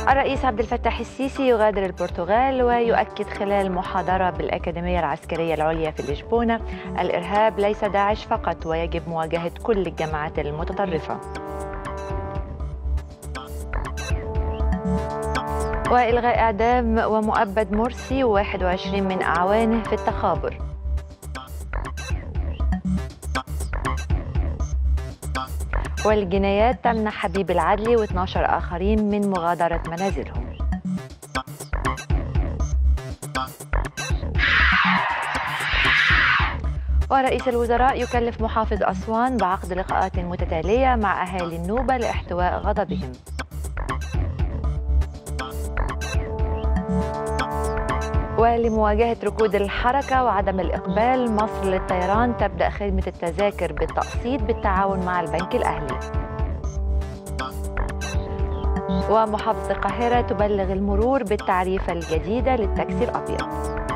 الرئيس عبد الفتاح السيسي يغادر البرتغال ويؤكد خلال محاضرة بالأكاديمية العسكرية العليا في لشبونة الإرهاب ليس داعش فقط ويجب مواجهة كل الجماعات المتطرفة وإلغاء إعدام ومؤبد مرسي و21 من أعوانه في التخابر والجنايات تمنع حبيب العدلي و12 آخرين من مغادرة منازلهم ورئيس الوزراء يكلف محافظ أسوان بعقد لقاءات متتالية مع أهالي النوبة لاحتواء غضبهم ولمواجهة ركود الحركة وعدم الإقبال مصر للطيران تبدأ خدمة التذاكر بالتقسيط بالتعاون مع البنك الأهلي ومحافظة القاهرة تبلغ المرور بالتعريفة الجديدة للتاكسي الأبيض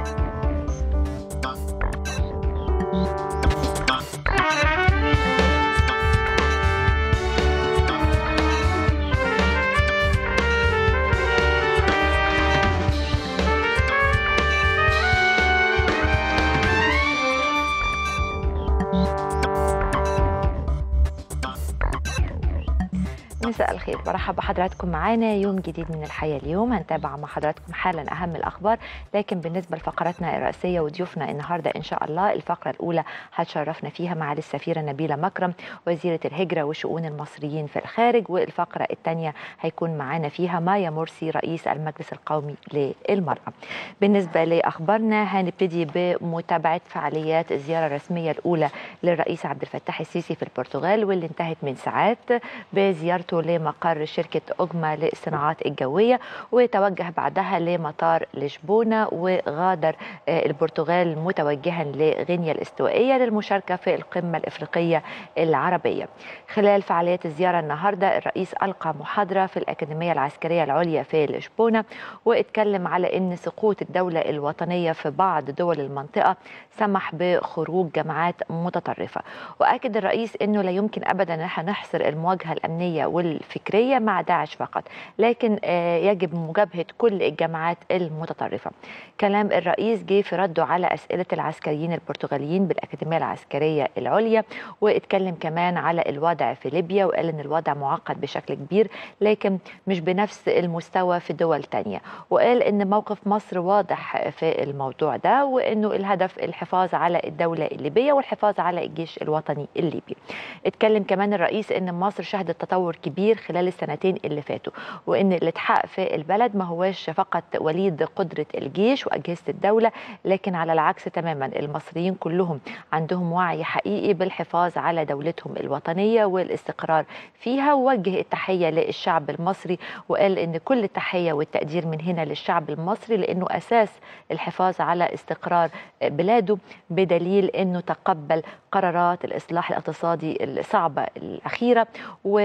مساء الخير برحب بحضراتكم معانا يوم جديد من الحياة اليوم هنتابع مع حضراتكم حالا أهم الأخبار لكن بالنسبة لفقراتنا الرئيسية وضيوفنا النهاردة إن شاء الله الفقرة الأولى هتشرفنا فيها معالي السفيرة نبيلة مكرم وزيرة الهجرة وشؤون المصريين في الخارج والفقرة الثانية هيكون معانا فيها مايا مرسي رئيس المجلس القومي للمرأة بالنسبة لأخبارنا هنبتدي بمتابعة فعاليات الزيارة الرسمية الأولى للرئيس عبد الفتاح السيسي في البرتغال واللي انتهت من ساعات بزيارته لمقر شركة أجمة للصناعات الجوية وتوجه بعدها لمطار لشبونة وغادر البرتغال متوجها لغينيا الاستوائية للمشاركة في القمة الإفريقية العربية خلال فعاليات الزيارة النهاردة الرئيس ألقى محاضرة في الأكاديمية العسكرية العليا في لشبونة واتكلم على أن سقوط الدولة الوطنية في بعض دول المنطقة سمح بخروج جماعات متطرفة وأكد الرئيس أنه لا يمكن أبدا أن احنا نحصر المواجهة الأمنية والفكرية مع داعش فقط لكن يجب مجابهة كل الجماعات المتطرفة كلام الرئيس جه في رده على أسئلة العسكريين البرتغاليين بالأكاديمية العسكرية العليا واتكلم كمان على الوضع في ليبيا وقال أن الوضع معقد بشكل كبير لكن مش بنفس المستوى في دول تانية وقال أن موقف مصر واضح في الموضوع ده وأنه الهدف الحفاظ على الدولة الليبية والحفاظ على الجيش الوطني الليبي اتكلم كمان الرئيس أن مصر شهدت تطور كبير خلال السنتين اللي فاتوا وان اللي اتحقق في البلد ما هواش فقط وليد قدره الجيش واجهزه الدوله لكن على العكس تماما المصريين كلهم عندهم وعي حقيقي بالحفاظ على دولتهم الوطنيه والاستقرار فيها ووجه التحيه للشعب المصري وقال ان كل التحيه والتقدير من هنا للشعب المصري لانه اساس الحفاظ على استقرار بلاده بدليل انه تقبل قرارات الاصلاح الاقتصادي الصعبه الاخيره و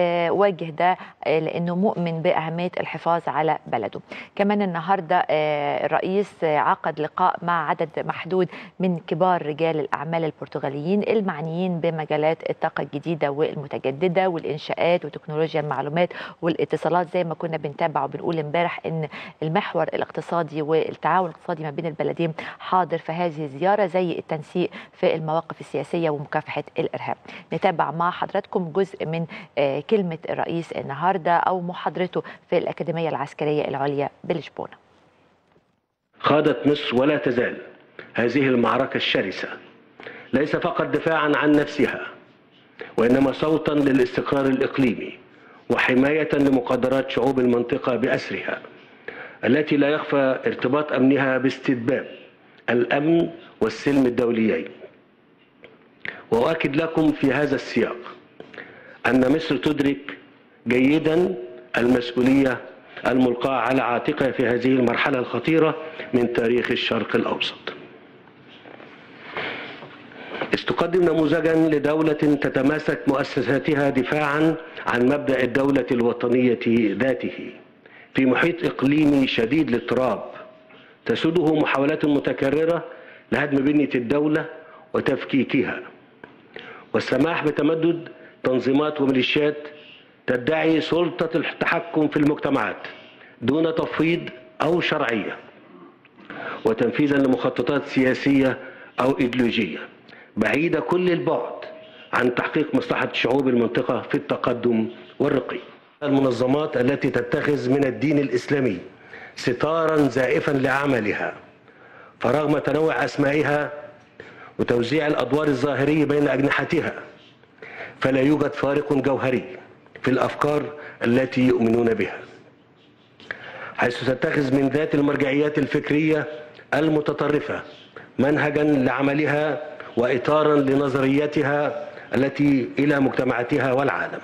وجه ده لانه مؤمن باهميه الحفاظ على بلده. كمان النهارده الرئيس عقد لقاء مع عدد محدود من كبار رجال الاعمال البرتغاليين المعنيين بمجالات الطاقه الجديده والمتجدده والانشاءات وتكنولوجيا المعلومات والاتصالات زي ما كنا بنتابع وبنقول امبارح ان المحور الاقتصادي والتعاون الاقتصادي ما بين البلدين حاضر في هذه الزياره زي التنسيق في المواقف السياسيه ومكافحه الارهاب. نتابع مع حضراتكم جزء من كلمة الرئيس النهاردة أو محاضرته في الأكاديمية العسكرية العليا بلشبونة خاضت مصر ولا تزال هذه المعركة الشرسة ليس فقط دفاعا عن نفسها وإنما صوتا للاستقرار الإقليمي وحماية لمقدرات شعوب المنطقة بأسرها التي لا يخفى ارتباط أمنها باستتباب الأمن والسلم الدوليين وأؤكد لكم في هذا السياق أن مصر تدرك جيدا المسؤولية الملقاة على عاتقها في هذه المرحلة الخطيرة من تاريخ الشرق الأوسط إذ تقدم نموذجا لدولة تتماسك مؤسساتها دفاعا عن مبدأ الدولة الوطنية ذاته في محيط إقليمي شديد الاضطراب تسوده محاولات متكررة لهدم بنية الدولة وتفكيكها والسماح بتمدد تنظيمات وميليشيات تدعي سلطة التحكم في المجتمعات دون تفويض أو شرعية وتنفيذا لمخططات سياسية أو إيديولوجية بعيدة كل البعد عن تحقيق مصلحة شعوب المنطقة في التقدم والرقي المنظمات التي تتخذ من الدين الإسلامي ستارا زائفا لعملها فرغم تنوع أسمائها وتوزيع الأدوار الظاهري بين أجنحتها فلا يوجد فارق جوهري في الأفكار التي يؤمنون بها حيث تتخذ من ذات المرجعيات الفكرية المتطرفة منهجا لعملها وإطارا لنظرياتها التي إلى مجتمعاتها والعالم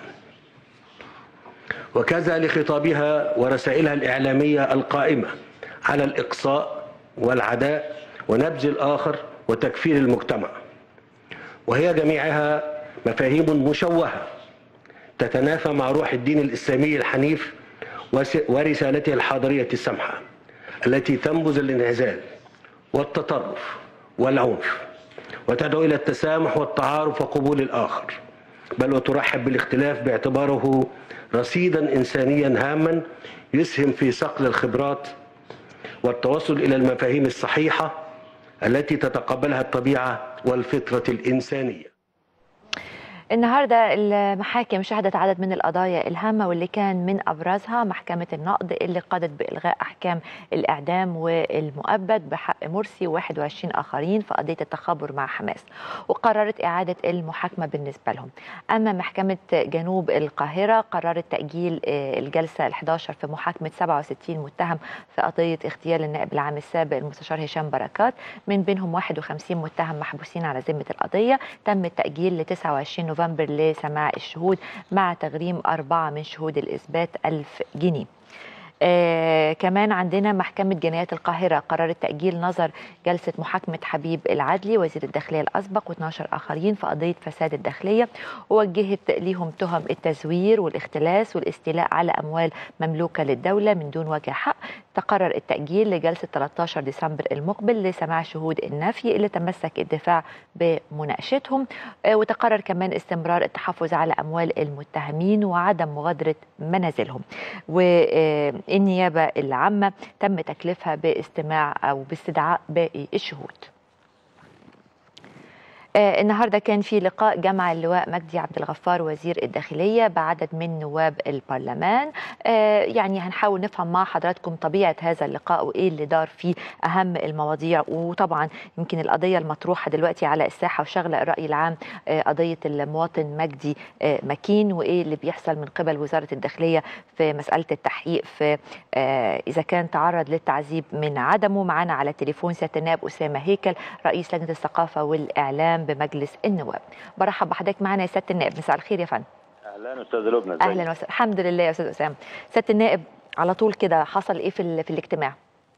وكذا لخطابها ورسائلها الإعلامية القائمة على الإقصاء والعداء ونبذ الآخر وتكفير المجتمع وهي جميعها مفاهيم مشوهة تتنافى مع روح الدين الإسلامي الحنيف ورسالته الحاضرية السمحة التي تنبذ الانعزال والتطرف والعنف وتدعو إلى التسامح والتعارف وقبول الآخر بل وترحب بالاختلاف باعتباره رصيدا إنسانيا هاما يسهم في صقل الخبرات والتوصل إلى المفاهيم الصحيحة التي تتقبلها الطبيعة والفطرة الإنسانية النهارده المحاكم شهدت عدد من القضايا الهامه واللي كان من ابرزها محكمه النقض اللي قضت بالغاء احكام الاعدام والمؤبد بحق مرسي و21 اخرين في قضيه التخابر مع حماس وقررت اعاده المحاكمه بالنسبه لهم اما محكمه جنوب القاهره قررت تاجيل الجلسه ال11 في محاكمه 67 متهم في قضيه اغتيال النائب العام السابق المستشار هشام بركات من بينهم 51 متهم محبوسين على ذمه القضيه تم التاجيل ل 29 نوفمبر لسماع الشهود مع تغريم أربعة من شهود الإثبات ألف جنيه آه كمان عندنا محكمة جنايات القاهرة قررت تأجيل نظر جلسة محاكمة حبيب العدلي وزير الداخلية الأسبق و12 آخرين في قضية فساد الداخلية ووجهت ليهم تهم التزوير والاختلاس والاستيلاء على أموال مملوكة للدولة من دون وجه حق تقرر التأجيل لجلسة 13 ديسمبر المقبل لسماع شهود النفي اللي تمسك الدفاع بمناقشتهم آه وتقرر كمان استمرار التحفظ على أموال المتهمين وعدم مغادرة منازلهم و آه النيابة العامة تم تكليفها باستماع أو باستدعاء باقي الشهود آه النهارده كان في لقاء جمع اللواء مجدي عبد الغفار وزير الداخليه بعدد من نواب البرلمان آه يعني هنحاول نفهم مع حضراتكم طبيعه هذا اللقاء وايه اللي دار فيه اهم المواضيع وطبعا يمكن القضيه المطروحه دلوقتي على الساحه وشغله الراي العام آه قضيه المواطن مجدي مكين وايه اللي بيحصل من قبل وزاره الداخليه في مساله التحقيق في اذا كان تعرض للتعذيب من عدمه معانا على التليفون سياده النائب اسامه هيكل رئيس لجنه الثقافه والاعلام بمجلس النواب برحب بحضرتك معنا يا سياده النائب مساء الخير يا فندم اهلا استاذ لبنى اهلا وسهلا الحمد لله يا استاذ اسامه سياده النائب على طول كده حصل ايه في في الاجتماع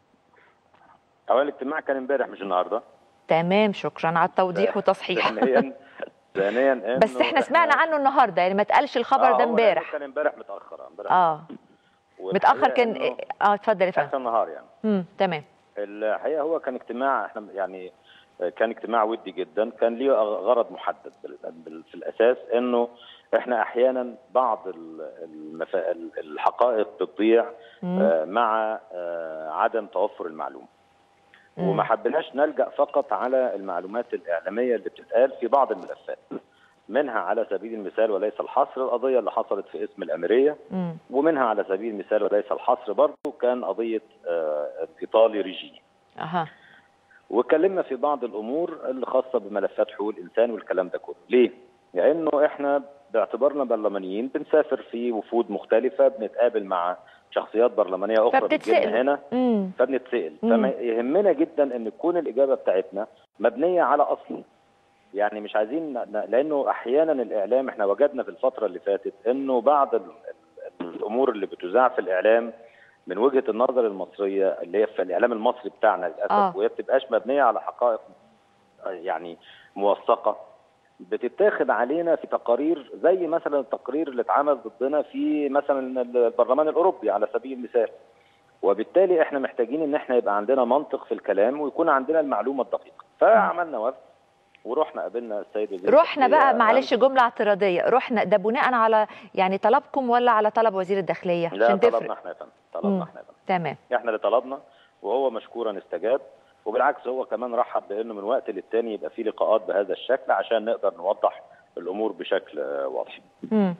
هو الاجتماع كان امبارح مش النهارده تمام شكرا على التوضيح وتصحيح ثانيا ثانيا بس احنا سمعنا عنه النهارده يعني ما اتقالش الخبر آه ده امبارح كان امبارح متاخر امبارح اه متاخر كان اه اتفضل يا فندم النهار يعني امم تمام الحقيقه هو كان اجتماع احنا يعني كان اجتماع ودي جدا كان ليه غرض محدد في الاساس انه احنا احيانا بعض المفا... الحقائق بتضيع مع عدم توفر المعلومه وما حبيناش نلجا فقط على المعلومات الاعلاميه اللي بتتقال في بعض الملفات منها على سبيل المثال وليس الحصر القضيه اللي حصلت في اسم الاميريه مم. ومنها على سبيل المثال وليس الحصر برضه كان قضيه ايطالي ريجي اها واتكلمنا في بعض الامور اللي خاصه بملفات حقوق الانسان والكلام ده كله ليه لانه احنا باعتبارنا برلمانيين بنسافر في وفود مختلفه بنتقابل مع شخصيات برلمانيه اخرى فبتتسأل هنا مم. فبنتسال مم. فما يهمنا جدا ان تكون الاجابه بتاعتنا مبنيه على اصل يعني مش عايزين ن- لانه احيانا الاعلام احنا وجدنا في الفتره اللي فاتت انه بعض ال- ال- الامور اللي بتذاع في الاعلام من وجهه النظر المصريه اللي هي في الاعلام المصري بتاعنا للاسف آه. وهي بتبقاش مبنيه على حقائق آه، يعني موثقه بتتاخد علينا في تقارير زي مثلا التقرير اللي اتعمل ضدنا في مثلا البرلمان الاوروبي على سبيل المثال وبالتالي احنا محتاجين ان احنا يبقى عندنا منطق في الكلام ويكون عندنا المعلومه الدقيقه فعملنا وفد ورحنا قابلنا السيد وزير رحنا بقى الداخلية. معلش جمله اعتراضيه رحنا ده بناء على يعني طلبكم ولا على طلب وزير الداخليه لا عشان طلبنا تفرق احنا يا فندم طلبنا مم. احنا ده. تمام احنا اللي طلبنا وهو مشكورا استجاب وبالعكس هو كمان رحب بانه من وقت للتاني يبقى في لقاءات بهذا الشكل عشان نقدر نوضح الامور بشكل آه، واضح مم.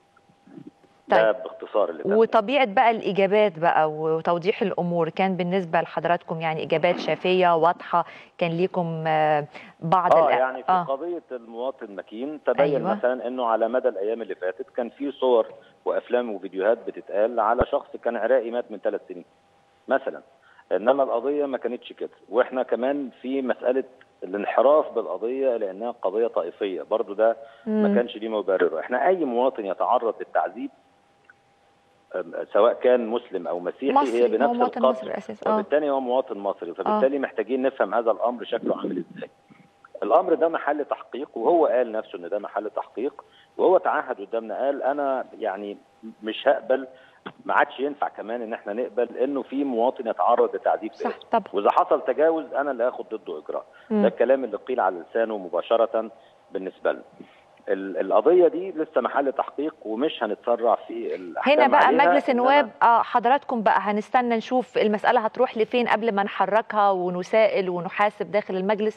ده طيب باختصار اللي تم. وطبيعه بقى الاجابات بقى وتوضيح الامور كان بالنسبه لحضراتكم يعني اجابات شافيه واضحه كان ليكم آه، بعض اه الأ- يعني في آه. قضيه المواطن مكين تبين أيوة. أيوة. مثلا انه على مدى الايام اللي فاتت كان في صور وافلام وفيديوهات بتتقال على شخص كان عراقي مات من ثلاث سنين مثلا انما القضيه ما كانتش كده واحنا كمان في مساله الانحراف بالقضيه لانها قضيه طائفيه برضو ده ما مم. كانش ليه مبرر احنا اي مواطن يتعرض للتعذيب أم، سواء كان مسلم او مسيحي مصري هي هو بنفس مواطن القدر مصري اساسا اه وبالتالي هو مواطن مصري فبالتالي محتاجين نفهم هذا الامر شكله عامل ازاي الامر ده محل تحقيق وهو قال نفسه ان ده محل تحقيق وهو تعهد قدامنا قال انا يعني مش هقبل ما عادش ينفع كمان ان احنا نقبل انه في مواطن يتعرض لتعذيب صح سياسي طبعا واذا حصل تجاوز انا اللي هاخد ضده اجراء مم. ده الكلام اللي قيل على لسانه مباشره بالنسبه لنا ال- القضيه دي لسه محل تحقيق ومش هنتسرع في الاحكام هنا بقى عليها، مجلس إنما- النواب اه حضراتكم بقى هنستنى نشوف المسألة هتروح لفين قبل ما نحركها ونسائل ونحاسب داخل المجلس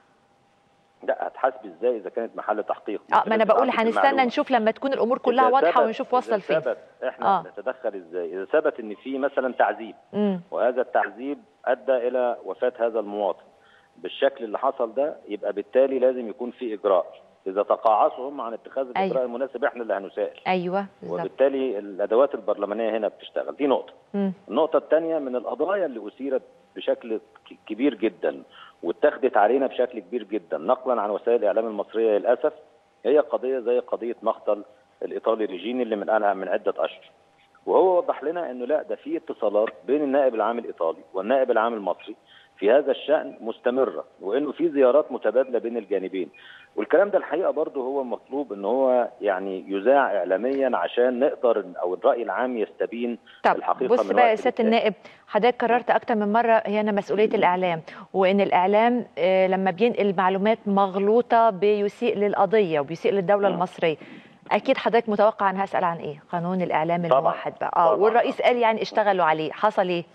لا هتحاسبي ازاي اذا كانت محل تحقيق اه ما انا لازم بقول عندك هنستنى المعلومة. نشوف لما تكون الامور كلها إذا واضحة ثبت- ونشوف وصل إذا فين ثبت احنا آه. آه. نتدخل ازاي اذا ثبت ان في مثلا تعذيب امم وهذا التعذيب ادى الى وفاه هذا المواطن بالشكل اللي حصل ده يبقى بالتالي لازم يكون في اجراء اذا تقاعسوا هم عن اتخاذ الاجراء أيوة. المناسب احنا اللي هنسائل ايوه بالظبط وبالتالي الادوات البرلمانيه هنا بتشتغل دي نقطه مم. النقطة الثانية من القضايا اللي أثيرت بشكل ك- كبير جدا واتخذت علينا بشكل كبير جدا نقلا عن وسائل الإعلام المصرية للأسف هي قضية زي قضية مقتل الإيطالي ريجيني اللي من قالها من عدة أشهر وهو وضح لنا انه لا ده في اتصالات بين النائب العام الايطالي والنائب العام المصري في هذا الشان مستمره وانه في زيارات متبادله بين الجانبين والكلام ده الحقيقه برضه هو مطلوب ان هو يعني يذاع اعلاميا عشان نقدر او الراي العام يستبين طب الحقيقة بص من بقى يا وقت سياده للتاني. النائب حضرتك قررت اكتر من مره هي انا مسؤوليه الاعلام وان الاعلام آه، لما بينقل معلومات مغلوطه بيسيء للقضيه وبيسيء للدوله مم. المصريه اكيد حضرتك متوقع ان هسال عن ايه قانون الاعلام طبعاً. الموحد بقى اه طبعاً. والرئيس قال يعني اشتغلوا عليه حصل ايه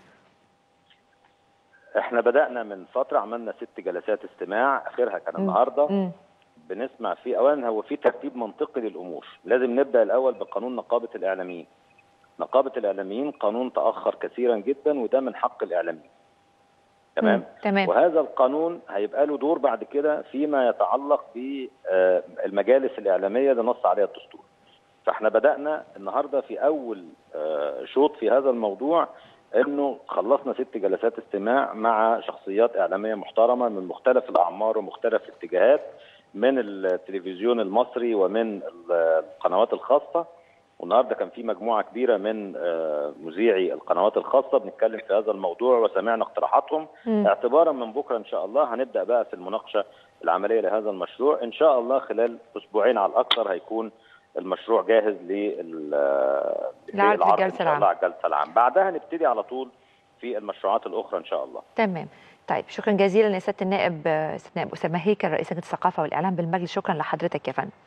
احنا بدانا من فتره عملنا ست جلسات استماع اخرها كان مم. النهارده مم. بنسمع فيه اولا هو في ترتيب منطقي للامور لازم نبدا الاول بقانون نقابه الاعلاميين نقابه الاعلاميين قانون تاخر كثيرا جدا وده من حق الاعلاميين تمام مم. تمام وهذا القانون هيبقى له دور بعد كده فيما يتعلق بالمجالس الاعلاميه اللي نص عليها الدستور فاحنا بدانا النهارده في اول آه، شوط في هذا الموضوع انه خلصنا ست جلسات استماع مع شخصيات اعلاميه محترمه من مختلف الاعمار ومختلف الاتجاهات من التلفزيون المصري ومن القنوات الخاصه والنهارده كان في مجموعه كبيره من آه، مذيعي القنوات الخاصه بنتكلم في هذا الموضوع وسمعنا اقتراحاتهم مم. اعتبارا من بكره ان شاء الله هنبدا بقى في المناقشه العمليه لهذا المشروع ان شاء الله خلال اسبوعين على الاكثر هيكون المشروع جاهز لل لعرض للعرض الجلسة ان شاء الله على الجلسه العام بعدها نبتدي على طول في المشروعات الاخرى ان شاء الله تمام طيب شكرا جزيلا يا سياده النائب آه، سياده النائب اسامه هيكل رئيس لجنه الثقافه والاعلام بالمجلس شكرا لحضرتك يا فندم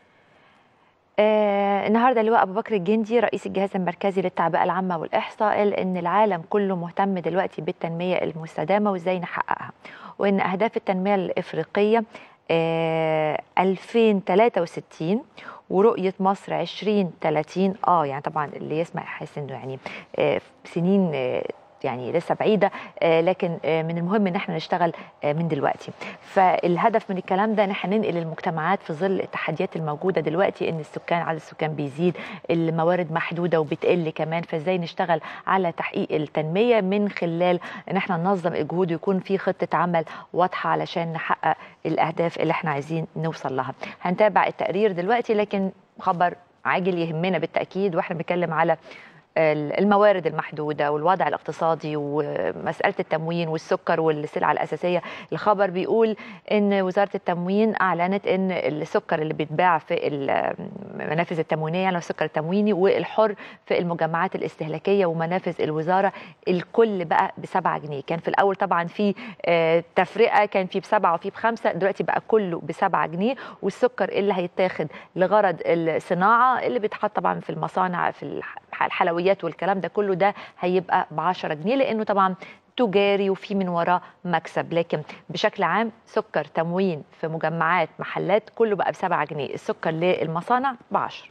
آه النهارده اللواء ابو بكر الجندي رئيس الجهاز المركزي للتعبئه العامه والاحصاء قال ان العالم كله مهتم دلوقتي بالتنميه المستدامه وازاي نحققها وان اهداف التنميه الافريقيه آه 2063 ورؤيه مصر 2030 اه يعني طبعا اللي يسمع يحس انه يعني آه سنين آه يعني لسه بعيده آه لكن آه من المهم ان احنا نشتغل آه من دلوقتي فالهدف من الكلام ده ان احنا ننقل المجتمعات في ظل التحديات الموجوده دلوقتي ان السكان عدد السكان بيزيد الموارد محدوده وبتقل كمان فازاي نشتغل على تحقيق التنميه من خلال ان احنا ننظم الجهود ويكون في خطه عمل واضحه علشان نحقق الاهداف اللي احنا عايزين نوصل لها هنتابع التقرير دلوقتي لكن خبر عاجل يهمنا بالتاكيد واحنا بنتكلم على الموارد المحدودة والوضع الاقتصادي ومسألة التموين والسكر والسلع الأساسية الخبر بيقول أن وزارة التموين أعلنت أن السكر اللي بيتباع في المنافذ التموينية يعني السكر التمويني والحر في المجمعات الاستهلاكية ومنافذ الوزارة الكل بقى بسبعة جنيه كان في الأول طبعا في تفرقة كان في بسبعة وفي بخمسة دلوقتي بقى كله بسبعة جنيه والسكر اللي هيتاخد لغرض الصناعة اللي بيتحط طبعا في المصانع في الحلويات والكلام ده كله ده هيبقى ب 10 جنيه لانه طبعا تجاري وفي من وراه مكسب لكن بشكل عام سكر تموين في مجمعات محلات كله بقى ب 7 جنيه السكر للمصانع ب 10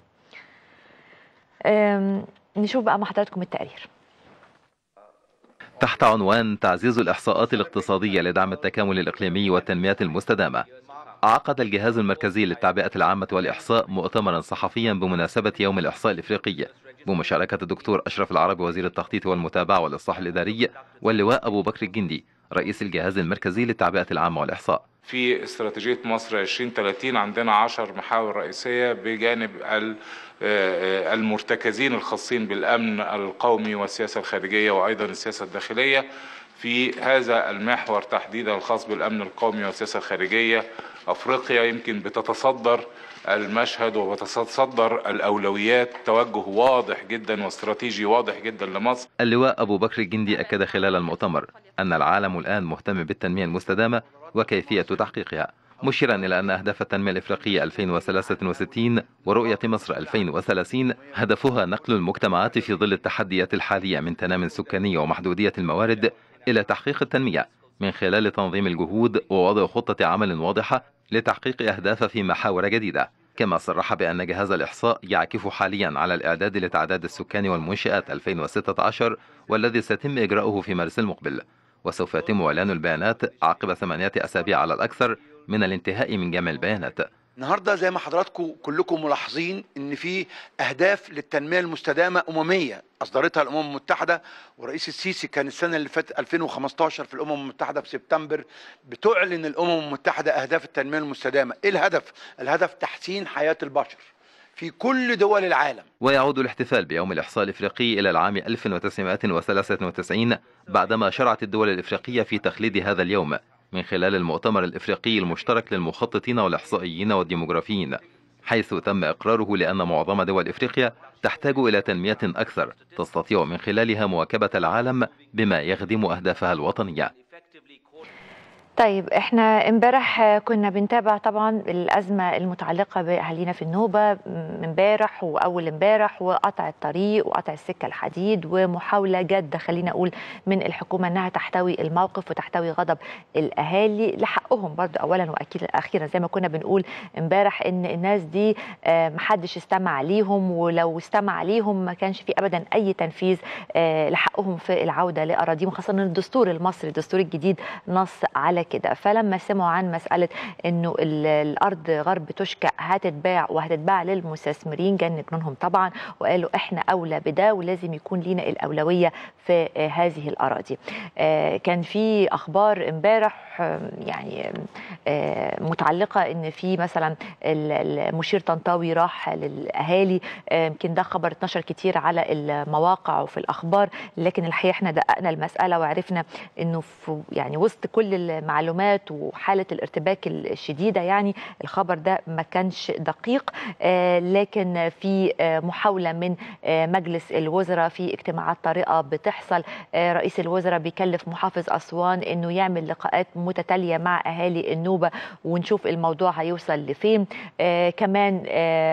نشوف بقى مع حضراتكم التقرير تحت عنوان تعزيز الإحصاءات الاقتصادية لدعم التكامل الإقليمي والتنمية المستدامة عقد الجهاز المركزي للتعبئة العامة والإحصاء مؤتمرا صحفيا بمناسبة يوم الإحصاء الإفريقي بمشاركة الدكتور أشرف العربي وزير التخطيط والمتابعة والإصلاح الإداري واللواء أبو بكر الجندي رئيس الجهاز المركزي للتعبئة العامة والإحصاء في استراتيجية مصر 2030 عندنا عشر محاور رئيسية بجانب المرتكزين الخاصين بالأمن القومي والسياسة الخارجية وأيضا السياسة الداخلية في هذا المحور تحديدا الخاص بالأمن القومي والسياسة الخارجية أفريقيا يمكن بتتصدر المشهد وتتصدر الأولويات توجه واضح جدا واستراتيجي واضح جدا لمصر اللواء أبو بكر الجندي أكد خلال المؤتمر أن العالم الآن مهتم بالتنمية المستدامة وكيفية تحقيقها مشيرا إلى أن أهداف التنمية الإفريقية 2063 ورؤية مصر 2030 هدفها نقل المجتمعات في ظل التحديات الحالية من تنام سكاني ومحدودية الموارد إلى تحقيق التنمية من خلال تنظيم الجهود ووضع خطة عمل واضحة لتحقيق أهداف في محاور جديدة كما صرح بأن جهاز الإحصاء يعكف حاليا على الإعداد لتعداد السكان والمنشآت 2016 والذي سيتم إجراؤه في مارس المقبل وسوف يتم إعلان البيانات عقب ثمانية أسابيع على الأكثر من الانتهاء من جمع البيانات النهارده زي ما حضراتكم كلكم ملاحظين ان في اهداف للتنميه المستدامه امميه اصدرتها الامم المتحده ورئيس السيسي كان السنه اللي فاتت 2015 في الامم المتحده في سبتمبر بتعلن الامم المتحده اهداف التنميه المستدامه ايه الهدف الهدف تحسين حياه البشر في كل دول العالم ويعود الاحتفال بيوم الإحصاء الإفريقي إلى العام 1993 بعدما شرعت الدول الإفريقية في تخليد هذا اليوم من خلال المؤتمر الإفريقي المشترك للمخططين والإحصائيين والديموغرافيين حيث تم إقراره لأن معظم دول إفريقيا تحتاج إلى تنمية أكثر تستطيع من خلالها مواكبة العالم بما يخدم أهدافها الوطنية طيب احنا امبارح كنا بنتابع طبعا الازمه المتعلقه باهالينا في النوبه امبارح واول امبارح وقطع الطريق وقطع السكه الحديد ومحاوله جاده خلينا اقول من الحكومه انها تحتوي الموقف وتحتوي غضب الاهالي لحقهم برضو اولا واكيد اخيرا زي ما كنا بنقول امبارح ان الناس دي محدش استمع ليهم ولو استمع ليهم ما كانش في ابدا اي تنفيذ لحقهم في العوده لاراضيهم خاصه ان الدستور المصري الدستور الجديد نص على كده فلما سمعوا عن مسألة أنه الأرض غرب توشكا هتتباع وهتتباع للمستثمرين جن جنونهم طبعا وقالوا إحنا أولى بده ولازم يكون لنا الأولوية في هذه الأراضي كان في أخبار امبارح يعني متعلقة أن في مثلا المشير طنطاوي راح للأهالي يمكن ده خبر اتنشر كتير على المواقع وفي الأخبار لكن الحقيقة احنا دققنا المسألة وعرفنا أنه في يعني وسط كل المعلومات وحالة الارتباك الشديدة يعني الخبر ده ما كانش دقيق لكن في محاولة من مجلس الوزراء في اجتماعات طارئة بتحصل رئيس الوزراء بيكلف محافظ أسوان أنه يعمل لقاءات متتالية مع أهالي النوبة ونشوف الموضوع هيوصل لفين كمان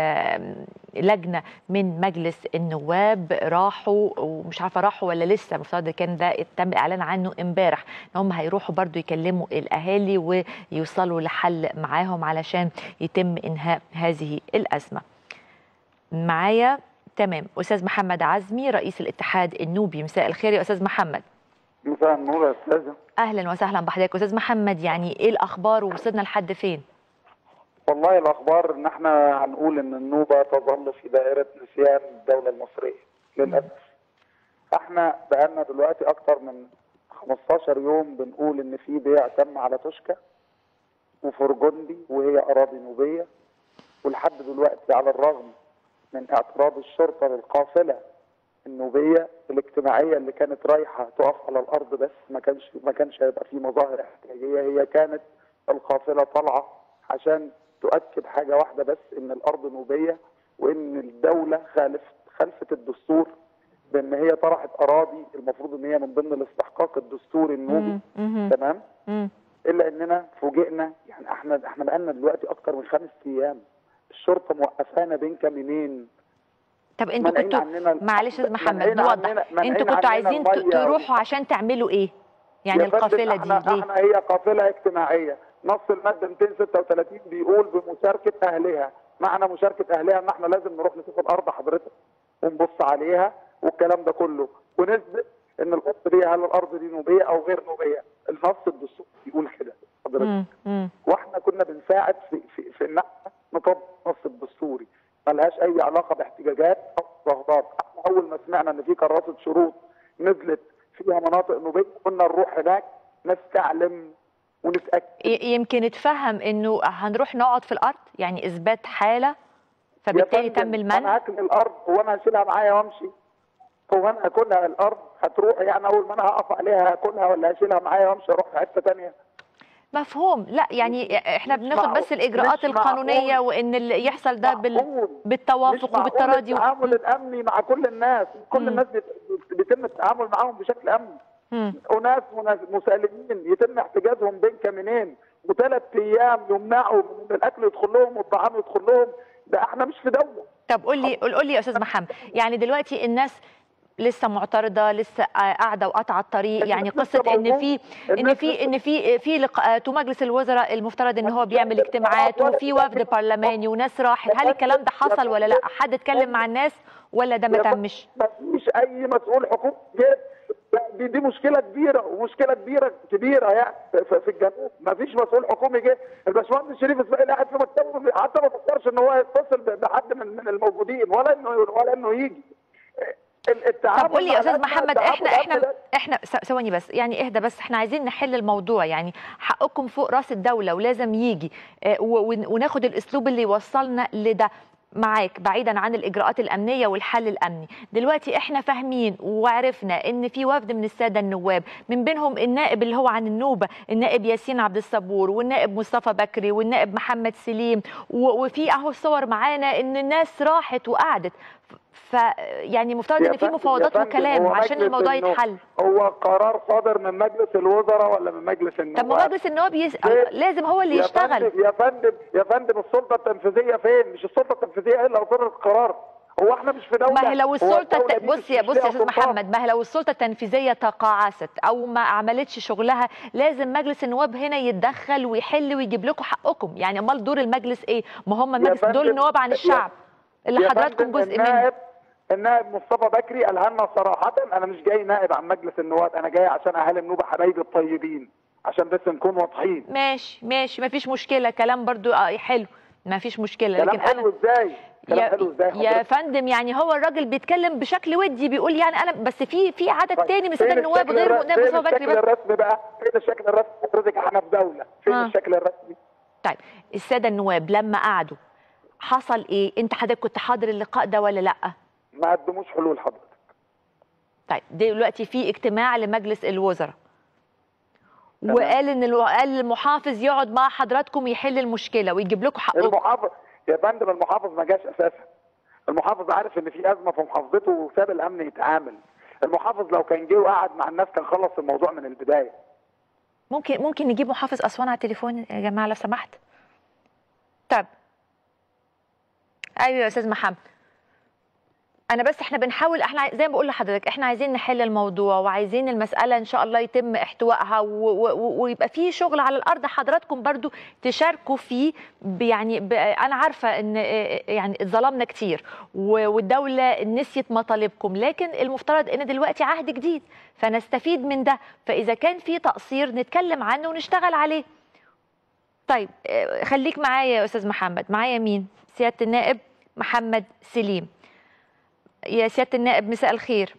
لجنه من مجلس النواب راحوا ومش عارفه راحوا ولا لسه المفترض كان ده تم الاعلان عنه امبارح ان هم هيروحوا برضو يكلموا الاهالي ويوصلوا لحل معاهم علشان يتم انهاء هذه الازمه. معايا تمام استاذ محمد عزمي رئيس الاتحاد النوبي مساء الخير يا استاذ محمد. مساء النور يا استاذه. اهلا وسهلا بحضرتك استاذ محمد يعني ايه الاخبار ووصلنا لحد فين؟ والله الاخبار ان احنا هنقول ان النوبه تظل في دائره نسيان الدوله المصريه للاسف. احنا بقالنا دلوقتي اكتر من 15 يوم بنقول ان في بيع تم على توشكا وفرجندي وهي اراضي نوبيه ولحد دلوقتي على الرغم من اعتراض الشرطه للقافله النوبيه الاجتماعيه اللي كانت رايحه تقف على الارض بس ما كانش ما كانش هيبقى في مظاهر احتجاجيه هي كانت القافله طالعه عشان تؤكد حاجه واحده بس ان الارض نوبيه وان الدوله خالفت خلفت الدستور بان هي طرحت اراضي المفروض ان هي من ضمن الاستحقاق الدستوري النوبي تمام الا اننا فوجئنا يعني احنا احنا بقالنا دلوقتي اكتر من خمس ايام الشرطه موقفانا بين كمينين طب انتوا منعين كنتوا عننا معلش يا استاذ محمد منعين نوضح عننا- منعين انتوا كنتوا عننا عايزين ت- المية. تروحوا عشان تعملوا ايه يعني يا فندم القافله دي احنا ليه احنا هي قافله اجتماعيه نص الماده 236 بيقول بمشاركه اهلها معنى مشاركه اهلها ان احنا لازم نروح نشوف الارض حضرتك ونبص عليها والكلام ده كله ونثبت ان الارض دي هل الارض دي نوبيه او غير نوبيه النص الدستوري بيقول كده حضرتك مم. مم. واحنا كنا بنساعد في في, في ان احنا نطبق النص الدستوري ملهاش اي علاقه باحتجاجات او رغبات احنا اول ما سمعنا ان في كراسه شروط نزلت فيها مناطق نوبيه قلنا نروح هناك نستعلم ونتاكد ي- يمكن اتفهم انه هنروح نقعد في الارض يعني اثبات حاله فبالتالي يا فندم، تم المنع انا هاكل الارض هو انا هشيلها معايا وامشي هو انا هاكلها الارض هتروح يعني اول ما انا هقف عليها هاكلها ولا هشيلها معايا وامشي اروح في حته ثانيه مفهوم لا يعني احنا مش بناخد معقول. بس الاجراءات مش القانونيه معقول. وان اللي يحصل ده بال... معقول. مش بالتوافق معقول وبالتراضي و... التعامل الامني مع كل الناس كل مم. الناس بيت- بيتم التعامل معاهم بشكل امني مم. اناس مناس- مسالمين يتم احتجازهم بين كمينين وثلاث ايام يمنعوا من الاكل يدخل لهم والطعام يدخل لهم ده احنا مش في دوله طب قول لي قول قول لي يا استاذ محمد يعني دلوقتي الناس لسه معترضه لسه قاعده وقاطعه الطريق يعني الناس لسه قصه ان موجود. في ان الناس في لسه- ان في في لقاءات ومجلس الوزراء المفترض ان هو بيعمل اجتماعات وفي وفد برلماني وناس راحت هل الكلام ده حصل ولا لا حد اتكلم مع الناس ولا ده ما يا فندم، تمش ما فيش اي مسؤول حقوقي جه لا، دي, دي مشكله كبيره ومشكله كبيره كبيره يعني في, في الجنوب ما فيش مسؤول حكومي جه الباشمهندس شريف اسماعيل قاعد في مكتبه حتى ما فكرش ان هو يتصل ب- بحد من, من الموجودين ولا انه ولا انه يجي ال- التعامل طب قول لي مع يا استاذ الأزمة، محمد التعامل احنا مع احنا الأزمة احنا ث- ثواني بس يعني اهدى بس احنا عايزين نحل الموضوع يعني حقكم فوق راس الدوله ولازم يجي اه، و- ون- وناخد الاسلوب اللي يوصلنا لده معاك بعيدا عن الاجراءات الامنيه والحل الامني دلوقتي احنا فاهمين وعرفنا ان في وفد من الساده النواب من بينهم النائب اللي هو عن النوبه النائب ياسين عبد الصبور والنائب مصطفى بكري والنائب محمد سليم و- وفي اهو الصور معانا ان الناس راحت وقعدت ف يعني مفترض يا ان في فندم- مفاوضات يا فندم، وكلام هو عشان مجلس الموضوع النواب- يتحل هو قرار صادر من مجلس الوزراء ولا من مجلس النواب طب ما مجلس النواب يس... إيه؟ لازم هو اللي يا يشتغل فندم يا فندم يا فندم السلطه التنفيذيه فين؟ مش السلطه التنفيذيه هي اللي اصدرت القرار هو احنا مش في دوله ما هي لو هو السلطه الدولة الت... دي بص يا مش بص يا ليها استاذ سلطان. محمد ما هي لو السلطه التنفيذيه تقاعست او ما عملتش شغلها لازم مجلس النواب هنا يتدخل ويحل ويجيب لكم حقكم يعني امال دور المجلس ايه ما هم المجلس دول فندم- النواب عن يا- الشعب اللي يا حضراتكم فندم، جزء منه النائب النائب مصطفى بكري قالها لنا صراحه انا مش جاي نائب عن مجلس النواب انا جاي عشان اهالي النوبه حبايبي الطيبين عشان بس نكون واضحين ماشي ماشي ما فيش مشكله كلام برضو آه حلو ما فيش مشكله كلام لكن حلو انا ازاي؟ كلام يا, حلو ازاي يا حضرتك؟ فندم يعني هو الراجل بيتكلم بشكل ودي بيقول يعني انا بس في في عدد طيب، تاني من فين الساده النواب الشكل غير الر- نائب فين مصطفى بكري الشكل بس الرسمي بقى؟ فين الشكل الرسمي حضرتك احنا في دوله فين آه. الشكل الرسمي؟ طيب الساده النواب لما قعدوا حصل ايه انت حضرتك كنت حاضر اللقاء ده ولا لا ما قدموش حلول حضرتك طيب دلوقتي في اجتماع لمجلس الوزراء تمام. وقال ان الو- قال المحافظ يقعد مع حضراتكم يحل المشكله ويجيب لكم حقكم المحافظ يا فندم المحافظ ما جاش اساسا المحافظ عارف ان في ازمه في محافظته وساب الامن يتعامل المحافظ لو كان جه وقعد مع الناس كان خلص الموضوع من البدايه ممكن ممكن نجيب محافظ اسوان على التليفون يا جماعه لو سمحت طب ايوه يا استاذ محمد انا بس احنا بنحاول احنا عاي- زي ما بقول لحضرتك احنا عايزين نحل الموضوع وعايزين المساله ان شاء الله يتم احتوائها و- و- و- ويبقى في شغل على الارض حضراتكم برضو تشاركوا فيه ب- يعني ب- انا عارفه ان اه، يعني اتظلمنا كتير و- والدوله نسيت مطالبكم لكن المفترض ان دلوقتي عهد جديد فنستفيد من ده فاذا كان في تقصير نتكلم عنه ونشتغل عليه طيب اه، خليك معايا يا استاذ محمد معايا مين سياده النائب محمد سليم يا سياده النائب مساء الخير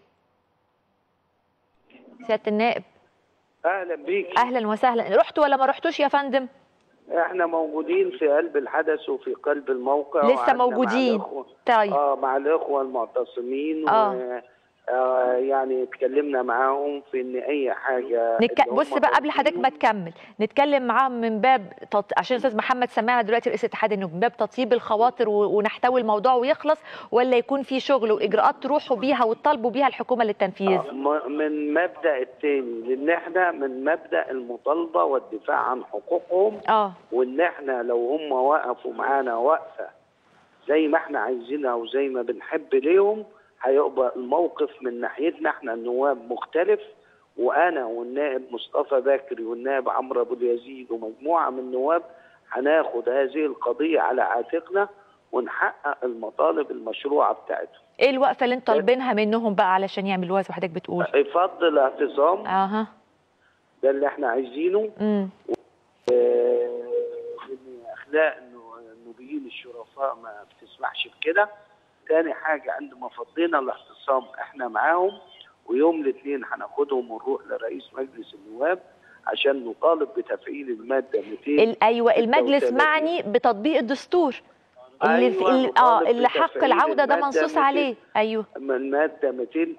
سياده النائب اهلا بيك اهلا وسهلا رحتوا ولا ما رحتوش يا فندم احنا موجودين في قلب الحدث وفي قلب الموقع لسه وقعدنا مع موجودين. الإخوة- طيب اه مع الاخوه المعتصمين آه. و آه يعني اتكلمنا معاهم في ان اي حاجه نتك... اللي بص هم بقى قبل حضرتك ما طالبينه- تكمل نتكلم معاهم من باب تط... عشان الاستاذ محمد سمعنا دلوقتي رئيس اتحاد النجوم من باب تطيب الخواطر و... ونحتوي الموضوع ويخلص ولا يكون في شغل واجراءات تروحوا بيها وتطالبوا بيها الحكومه للتنفيذ آه، م- من مبدا التاني لان احنا من مبدا المطالبه والدفاع عن حقوقهم اه وان احنا لو هم وقفوا معانا وقفه زي ما احنا عايزينها وزي ما بنحب ليهم هيبقى الموقف من ناحيتنا احنا النواب مختلف وانا والنائب مصطفى بكري والنائب عمرو ابو اليزيد ومجموعه من النواب هناخد هذه القضيه على عاتقنا ونحقق المطالب المشروعه بتاعتهم. ايه الوقفه اللي انتوا طالبينها منهم بقى علشان يعملوها زي ما حضرتك بتقول فض الاعتصام اها ده اللي احنا عايزينه امم آه، ان اخلاق النو- النوبيين الشرفاء ما بتسمحش بكده تاني حاجه عندما فضينا الاعتصام احنا معاهم ويوم الاثنين هناخدهم ونروح لرئيس مجلس النواب عشان نطالب بتفعيل الماده 200 ال- ايوه المجلس 36. معني بتطبيق الدستور اللي في أيوة، ل- اه نطالب اللي حق بتفعيل العوده ده المادة منصوص 200. عليه ايوه من مادة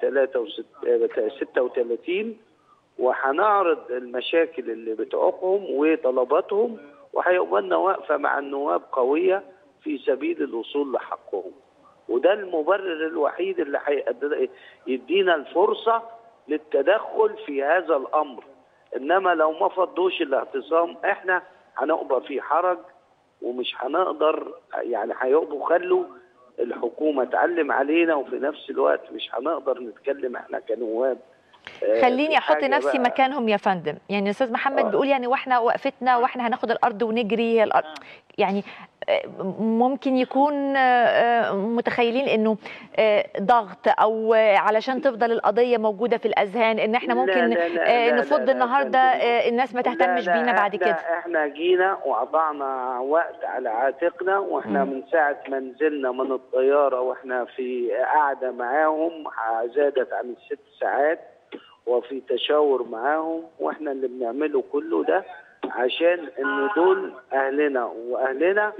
236 وهنعرض المشاكل اللي بتعوقهم وطلباتهم وهيبقى لنا واقفة مع النواب قوية في سبيل الوصول لحقهم وده المبرر الوحيد اللي هيقدر- يدينا الفرصة للتدخل في هذا الأمر إنما لو ما فضوش الاعتصام إحنا هنبقى في حرج ومش هنقدر يعني هيبقوا خلوا الحكومة تعلم علينا وفي نفس الوقت مش هنقدر نتكلم احنا كنواب آه، خليني في احط حاجة نفسي بقى- مكانهم يا فندم يعني استاذ محمد آه. بيقول يعني واحنا وقفتنا واحنا هناخد الارض ونجري هي الارض يعني آه، ممكن يكون آه، آه، متخيلين انه آه، ضغط او آه، علشان تفضل القضيه موجوده في الاذهان ان احنا لا، ممكن لا، لا، آه، لا، لا، نفض لا، النهارده فندم. آه، الناس ما تهتمش لا، لا، بينا بعد احنا كده احنا جينا وقطعنا وقت على عاتقنا واحنا مم. من ساعة ما نزلنا من الطيارة واحنا في قعدة معاهم زادت عن الست ساعات وفي تشاور معاهم واحنا اللي بنعمله كله ده عشان ان دول اهلنا واهلنا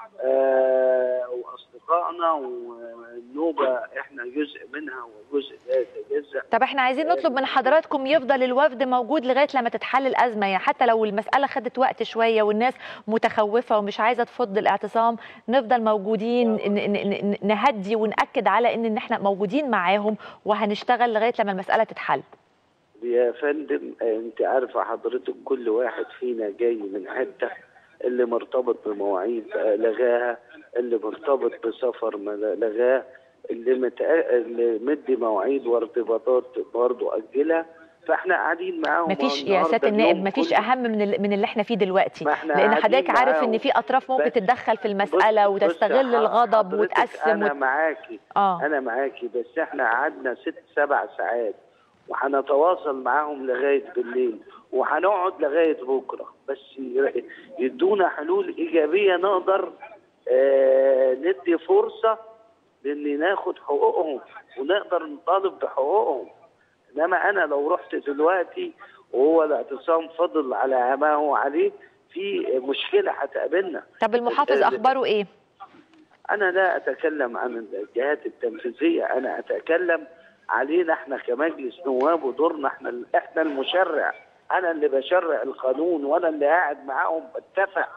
آه واصدقائنا والنوبه احنا جزء منها وجزء لا يتجزا طب احنا عايزين نطلب من حضراتكم يفضل الوفد موجود لغايه لما تتحل الازمه يعني حتى لو المساله خدت وقت شويه والناس متخوفه ومش عايزه تفض الاعتصام نفضل موجودين ن- ن- ن- نهدي وناكد على ان إن احنا موجودين معاهم وهنشتغل لغايه لما المساله تتحل يا فندم آه، انت عارفه حضرتك كل واحد فينا جاي من حته اللي مرتبط بمواعيد آه، لغاها اللي مرتبط بسفر ما لغاه اللي, متأ... اللي مدي مواعيد وارتباطات برضه اجلها فاحنا قاعدين معاهم مفيش يا النهاردة سياده النائب اليوم مفيش كله. اهم من ال- من اللي احنا فيه دلوقتي ما احنا لان قاعدين حضرتك عارف معاهم. ان في اطراف ممكن بس- تتدخل في المساله بص- بص وتستغل يا الغضب حضرتك وتقسم انا وت... معاكي اه انا معاكي بس احنا قعدنا ست سبع ساعات وهنتواصل معاهم لغايه بالليل وهنقعد لغايه بكره بس ي- يدونا حلول ايجابيه نقدر آه ندي فرصه لان ناخد حقوقهم ونقدر نطالب بحقوقهم انما انا لو رحت دلوقتي وهو الاعتصام فضل على ما هو عليه في مشكله هتقابلنا طب المحافظ اخباره ايه انا لا اتكلم عن الجهات التنفيذيه انا اتكلم علينا احنا كمجلس نواب ودورنا احنا احنا المشرع انا اللي بشرع القانون وانا اللي قاعد معاهم بتفق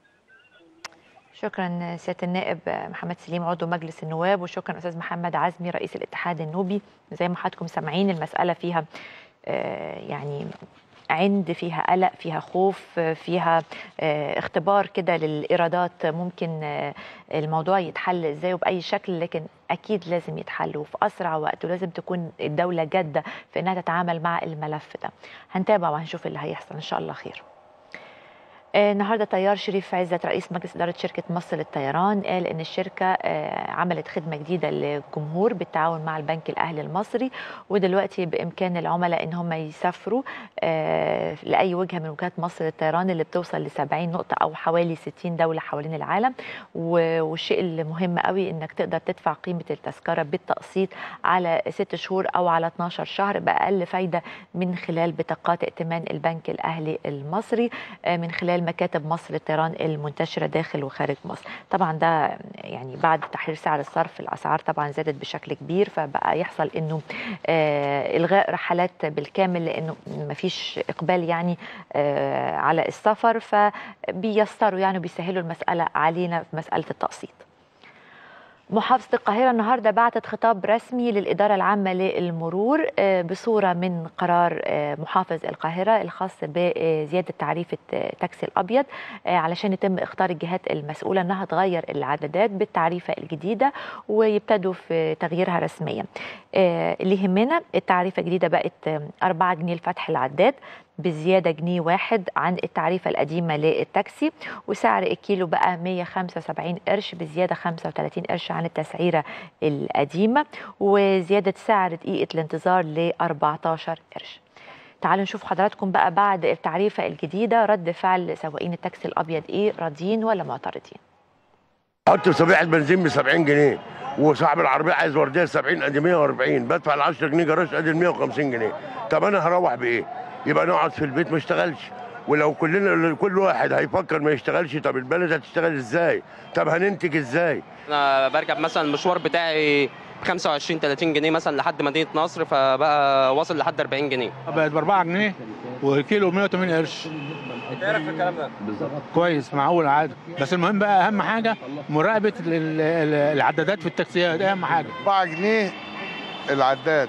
شكرا سياده النائب محمد سليم عضو مجلس النواب وشكرا استاذ محمد عزمي رئيس الاتحاد النوبي زي ما حضراتكم سامعين المساله فيها آه، يعني عند فيها قلق فيها خوف آه، فيها آه، اختبار كده للإيرادات ممكن آه، الموضوع يتحل ازاي وبأي شكل لكن أكيد لازم يتحل وفي أسرع وقت ولازم تكون الدولة جادة في إنها تتعامل مع الملف ده هنتابع وهنشوف اللي هيحصل إن شاء الله خير آه، النهارده طيار شريف عزت رئيس مجلس اداره شركه مصر للطيران قال ان الشركه آه، عملت خدمه جديده للجمهور بالتعاون مع البنك الاهلي المصري ودلوقتي بامكان العملاء ان هم يسافروا آه، لاي وجهه من وجهات مصر للطيران اللي بتوصل ل 70 نقطه او حوالي 60 دوله حوالين العالم و- والشيء المهم قوي انك تقدر تدفع قيمه التذكره بالتقسيط على 6 شهور او على 12 شهر باقل فايده من خلال بطاقات ائتمان البنك الاهلي المصري آه، من خلال مكاتب مصر للطيران المنتشره داخل وخارج مصر طبعا ده يعني بعد تحرير سعر الصرف الاسعار طبعا زادت بشكل كبير فبقى يحصل انه آه، الغاء رحلات بالكامل لانه مفيش اقبال يعني آه، على السفر فبيسروا يعني بيسهلوا المساله علينا في مساله التقسيط محافظة القاهرة النهاردة بعتت خطاب رسمي للإدارة العامة للمرور آه، بصورة من قرار آه، محافظ القاهرة الخاص بزيادة تعريفة آه، تاكسي الأبيض آه، علشان يتم اختار الجهات المسؤولة أنها تغير العدادات بالتعريفة الجديدة ويبتدوا في تغييرها رسميا آه، اللي يهمنا التعريفة الجديدة بقت آه، 4 جنيه لفتح العداد بزيادة جنيه واحد عن التعريفة القديمة للتاكسي وسعر الكيلو بقى 175 قرش بزيادة 35 قرش عن التسعيرة القديمة وزيادة سعر دقيقة الانتظار ل 14 قرش تعالوا نشوف حضراتكم بقى بعد التعريفة الجديدة رد فعل سواقين التاكسي الأبيض إيه راضيين ولا معترضين حط صبيحه بنزين ب 70 جنيه وصاحب العربيه عايز ورديه 70 ادي 140 بدفع ال 10 جنيه جراج ادي ال 150 جنيه طب انا هروح بايه؟ يبقى نقعد في البيت ما اشتغلش ولو كلنا كل واحد هيفكر ما يشتغلش طب البلد هتشتغل ازاي؟ طب هننتج ازاي؟ انا بركب مثلا المشوار بتاعي 25 30 جنيه مثلا لحد مدينه نصر فبقى واصل لحد 40 جنيه بقت ب 4 جنيه والكيلو 180 قرش ايه رايك في الكلام ده؟ كويس معقول عادي بس المهم بقى اهم حاجه مراقبه ال- ال- العدادات في التاكسيات ده اهم حاجه 4 جنيه العداد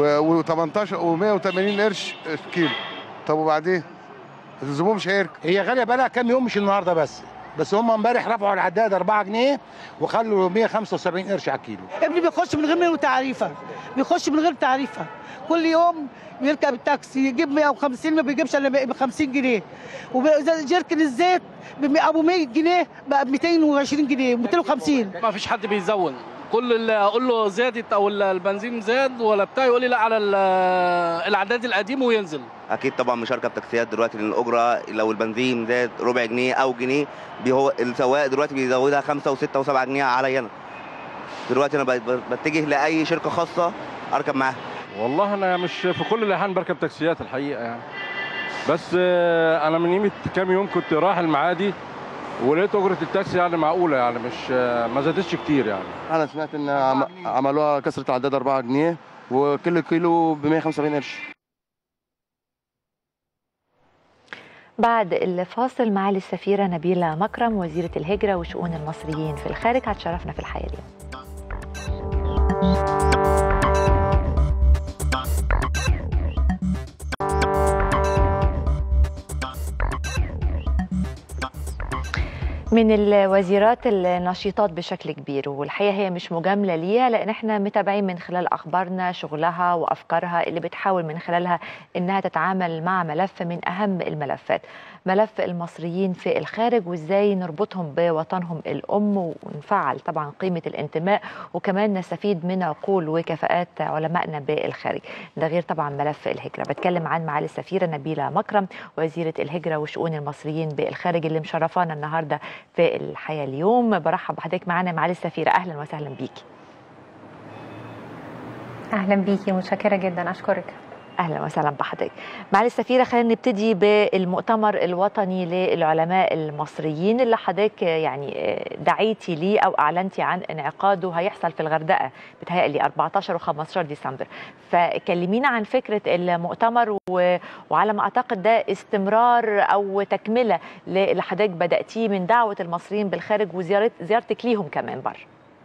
و18 و180 قرش كيلو طب وبعدين الزبون مش هيركب هي غاليه بقى لها كام يوم مش النهارده بس بس هم امبارح رفعوا العداد 4 جنيه وخلوا 175 قرش على الكيلو ابني بيخش من غير منه تعريفه بيخش من غير تعريفه كل يوم بيركب التاكسي يجيب 150 ما بيجيبش الا ب 50 جنيه وجركن الزيت ب ابو 100 جنيه بقى ب 220 جنيه 250 ما فيش حد بيزون كل اللي اقول له زادت او البنزين زاد ولا بتاع يقول لي لا على ال- العداد القديم وينزل اكيد طبعا مش هركب تاكسيات دلوقتي لان الاجره لو البنزين زاد ربع جنيه او جنيه بي هو السواق دلوقتي بيزودها خمسة وستة وسبعة جنيه عليا انا دلوقتي انا بت- بتجه لاي شركه خاصه اركب معاها والله انا مش في كل الاحيان بركب تاكسيات الحقيقه يعني بس آه، انا من قيمه كام يوم كنت رايح المعادي ولقيت اجره التاكسي يعني معقوله يعني مش آه، ما زادتش كتير يعني انا سمعت ان عم- عملوها كسرة العداد 4 جنيه وكل كيلو ب 175 قرش بعد الفاصل معالي السفيرة نبيلة مكرم وزيرة الهجرة وشؤون المصريين في الخارج هتشرفنا في الحياة اليوم من الوزيرات النشيطات بشكل كبير والحقيقه هي مش مجامله ليها لان احنا متابعين من خلال اخبارنا شغلها وافكارها اللي بتحاول من خلالها انها تتعامل مع ملف من اهم الملفات ملف المصريين في الخارج وازاي نربطهم بوطنهم الام ونفعل طبعا قيمه الانتماء وكمان نستفيد من عقول وكفاءات علمائنا بالخارج ده غير طبعا ملف الهجره بتكلم عن معالي السفيره نبيله مكرم وزيره الهجره وشؤون المصريين بالخارج اللي مشرفانا النهارده في الحياه اليوم برحب بحضرتك معانا معالي السفيره اهلا وسهلا بيكي اهلا بيكي متشكره جدا اشكرك اهلا وسهلا بحضرتك معالي السفيره خلينا نبتدي بالمؤتمر الوطني للعلماء المصريين اللي حضرتك يعني دعيتي ليه او اعلنتي عن انعقاده هيحصل في الغردقه بتهيألي 14 و15 ديسمبر فكلمينا عن فكره المؤتمر و... وعلى ما اعتقد ده استمرار او تكمله اللي حضرتك بداتيه من دعوه المصريين بالخارج وزيارة زيارتك ليهم كمان بره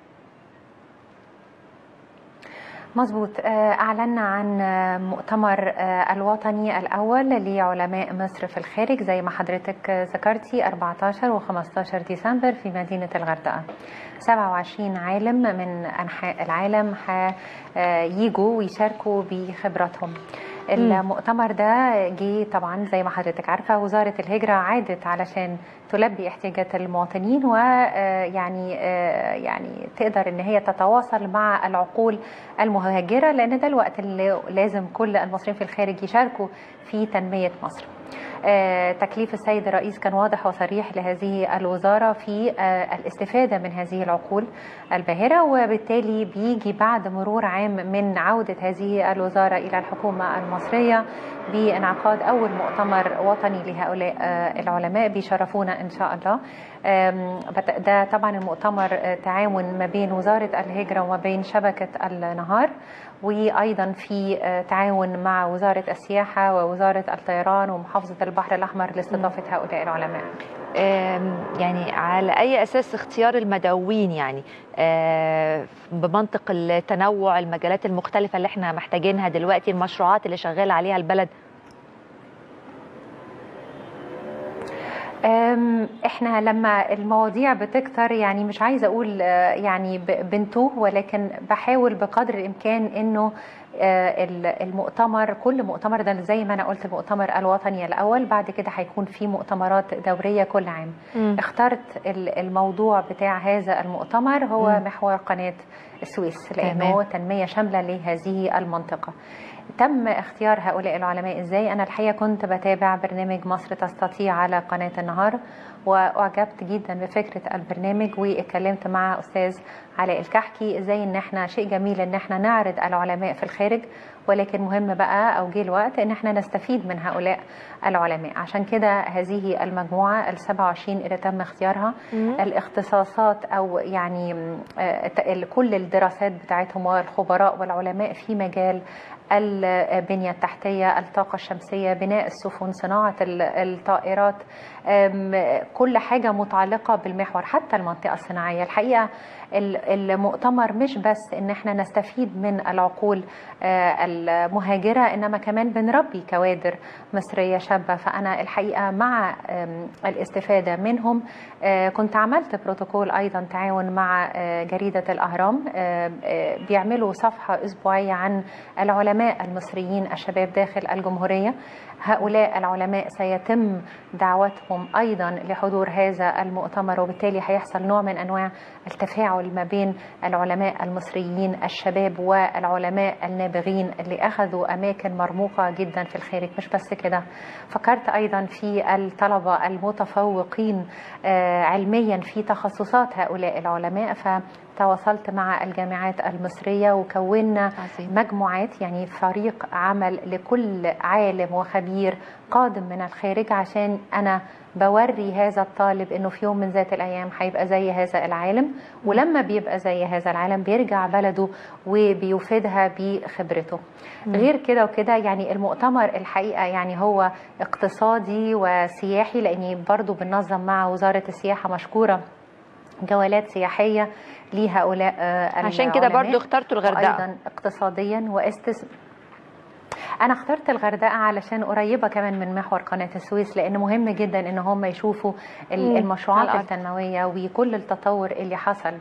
مظبوط أعلنا عن مؤتمر الوطني الأول لعلماء مصر في الخارج زي ما حضرتك ذكرتي 14 و15 ديسمبر في مدينة الغردقة 27 عالم من أنحاء العالم هيجوا ويشاركوا بخبراتهم المؤتمر ده جه طبعا زي ما حضرتك عارفه وزاره الهجره عادت علشان تلبي احتياجات المواطنين ويعني يعني تقدر ان هي تتواصل مع العقول المهاجره لان ده الوقت اللي لازم كل المصريين في الخارج يشاركوا في تنميه مصر. تكليف السيد الرئيس كان واضح وصريح لهذه الوزاره في الاستفاده من هذه العقول الباهره وبالتالي بيجي بعد مرور عام من عوده هذه الوزاره الى الحكومه المصريه بانعقاد اول مؤتمر وطني لهؤلاء العلماء بيشرفونا ان شاء الله ده طبعا المؤتمر تعاون ما بين وزاره الهجره وما بين شبكه النهار وايضا في آه، تعاون مع وزاره السياحه ووزاره الطيران ومحافظه البحر الاحمر لاستضافه هؤلاء العلماء. آم، يعني على اي اساس اختيار المدعوين يعني آه، بمنطق التنوع المجالات المختلفه اللي احنا محتاجينها دلوقتي المشروعات اللي شغال عليها البلد أم، احنا لما المواضيع بتكتر يعني مش عايزه اقول آه، يعني ب- بنتوه ولكن بحاول بقدر الامكان انه آه، ال- المؤتمر كل مؤتمر ده زي ما انا قلت المؤتمر الوطني الاول بعد كده هيكون في مؤتمرات دوريه كل عام مم. اخترت ال- الموضوع بتاع هذا المؤتمر هو مم. محور قناه السويس تمام. لانه تنميه شامله لهذه المنطقه تم اختيار هؤلاء العلماء ازاي انا الحقيقه كنت بتابع برنامج مصر تستطيع على قناه النهار واعجبت جدا بفكره البرنامج واتكلمت مع استاذ علاء الكحكي ازاي ان احنا شيء جميل ان احنا نعرض العلماء في الخارج ولكن مهم بقى او جه الوقت ان احنا نستفيد من هؤلاء العلماء عشان كده هذه المجموعه ال 27 اللي تم اختيارها مم. الاختصاصات او يعني آه، ت- كل الدراسات بتاعتهم والخبراء والعلماء في مجال البنية التحتية الطاقة الشمسية بناء السفن صناعة ال- الطائرات أم، كل حاجة متعلقة بالمحور حتى المنطقة الصناعية الحقيقة ال- المؤتمر مش بس ان احنا نستفيد من العقول آه، المهاجرة انما كمان بنربي كوادر مصرية شابة فانا الحقيقة مع آم، الاستفادة منهم آه، كنت عملت بروتوكول ايضا تعاون مع آه، جريدة الاهرام آه، آه، بيعملوا صفحة اسبوعية عن العلماء المصريين الشباب داخل الجمهورية هؤلاء العلماء سيتم دعوتهم ايضا لحضور هذا المؤتمر وبالتالي هيحصل نوع من انواع التفاعل ما بين العلماء المصريين الشباب والعلماء النابغين اللي اخذوا اماكن مرموقه جدا في الخارج مش بس كده فكرت ايضا في الطلبه المتفوقين آه، علميا في تخصصات هؤلاء العلماء فتواصلت مع الجامعات المصريه وكونا مجموعات يعني فريق عمل لكل عالم وخبير قادم من الخارج عشان انا بوري هذا الطالب انه في يوم من ذات الايام هيبقى زي هذا العالم ولما بيبقى زي هذا العالم بيرجع بلده وبيفيدها بخبرته مم. غير كده وكده يعني المؤتمر الحقيقه يعني هو اقتصادي وسياحي لاني برضو بننظم مع وزاره السياحه مشكوره جولات سياحيه لهؤلاء آه، عشان كده العلماء. برضو اخترتوا الغردقة. وايضا اقتصاديا واستثمار انا اخترت الغردقه علشان قريبه كمان من محور قناه السويس لان مهم جدا ان هم يشوفوا ال- مم. المشروعات على الأرض. التنمويه وكل التطور اللي حصل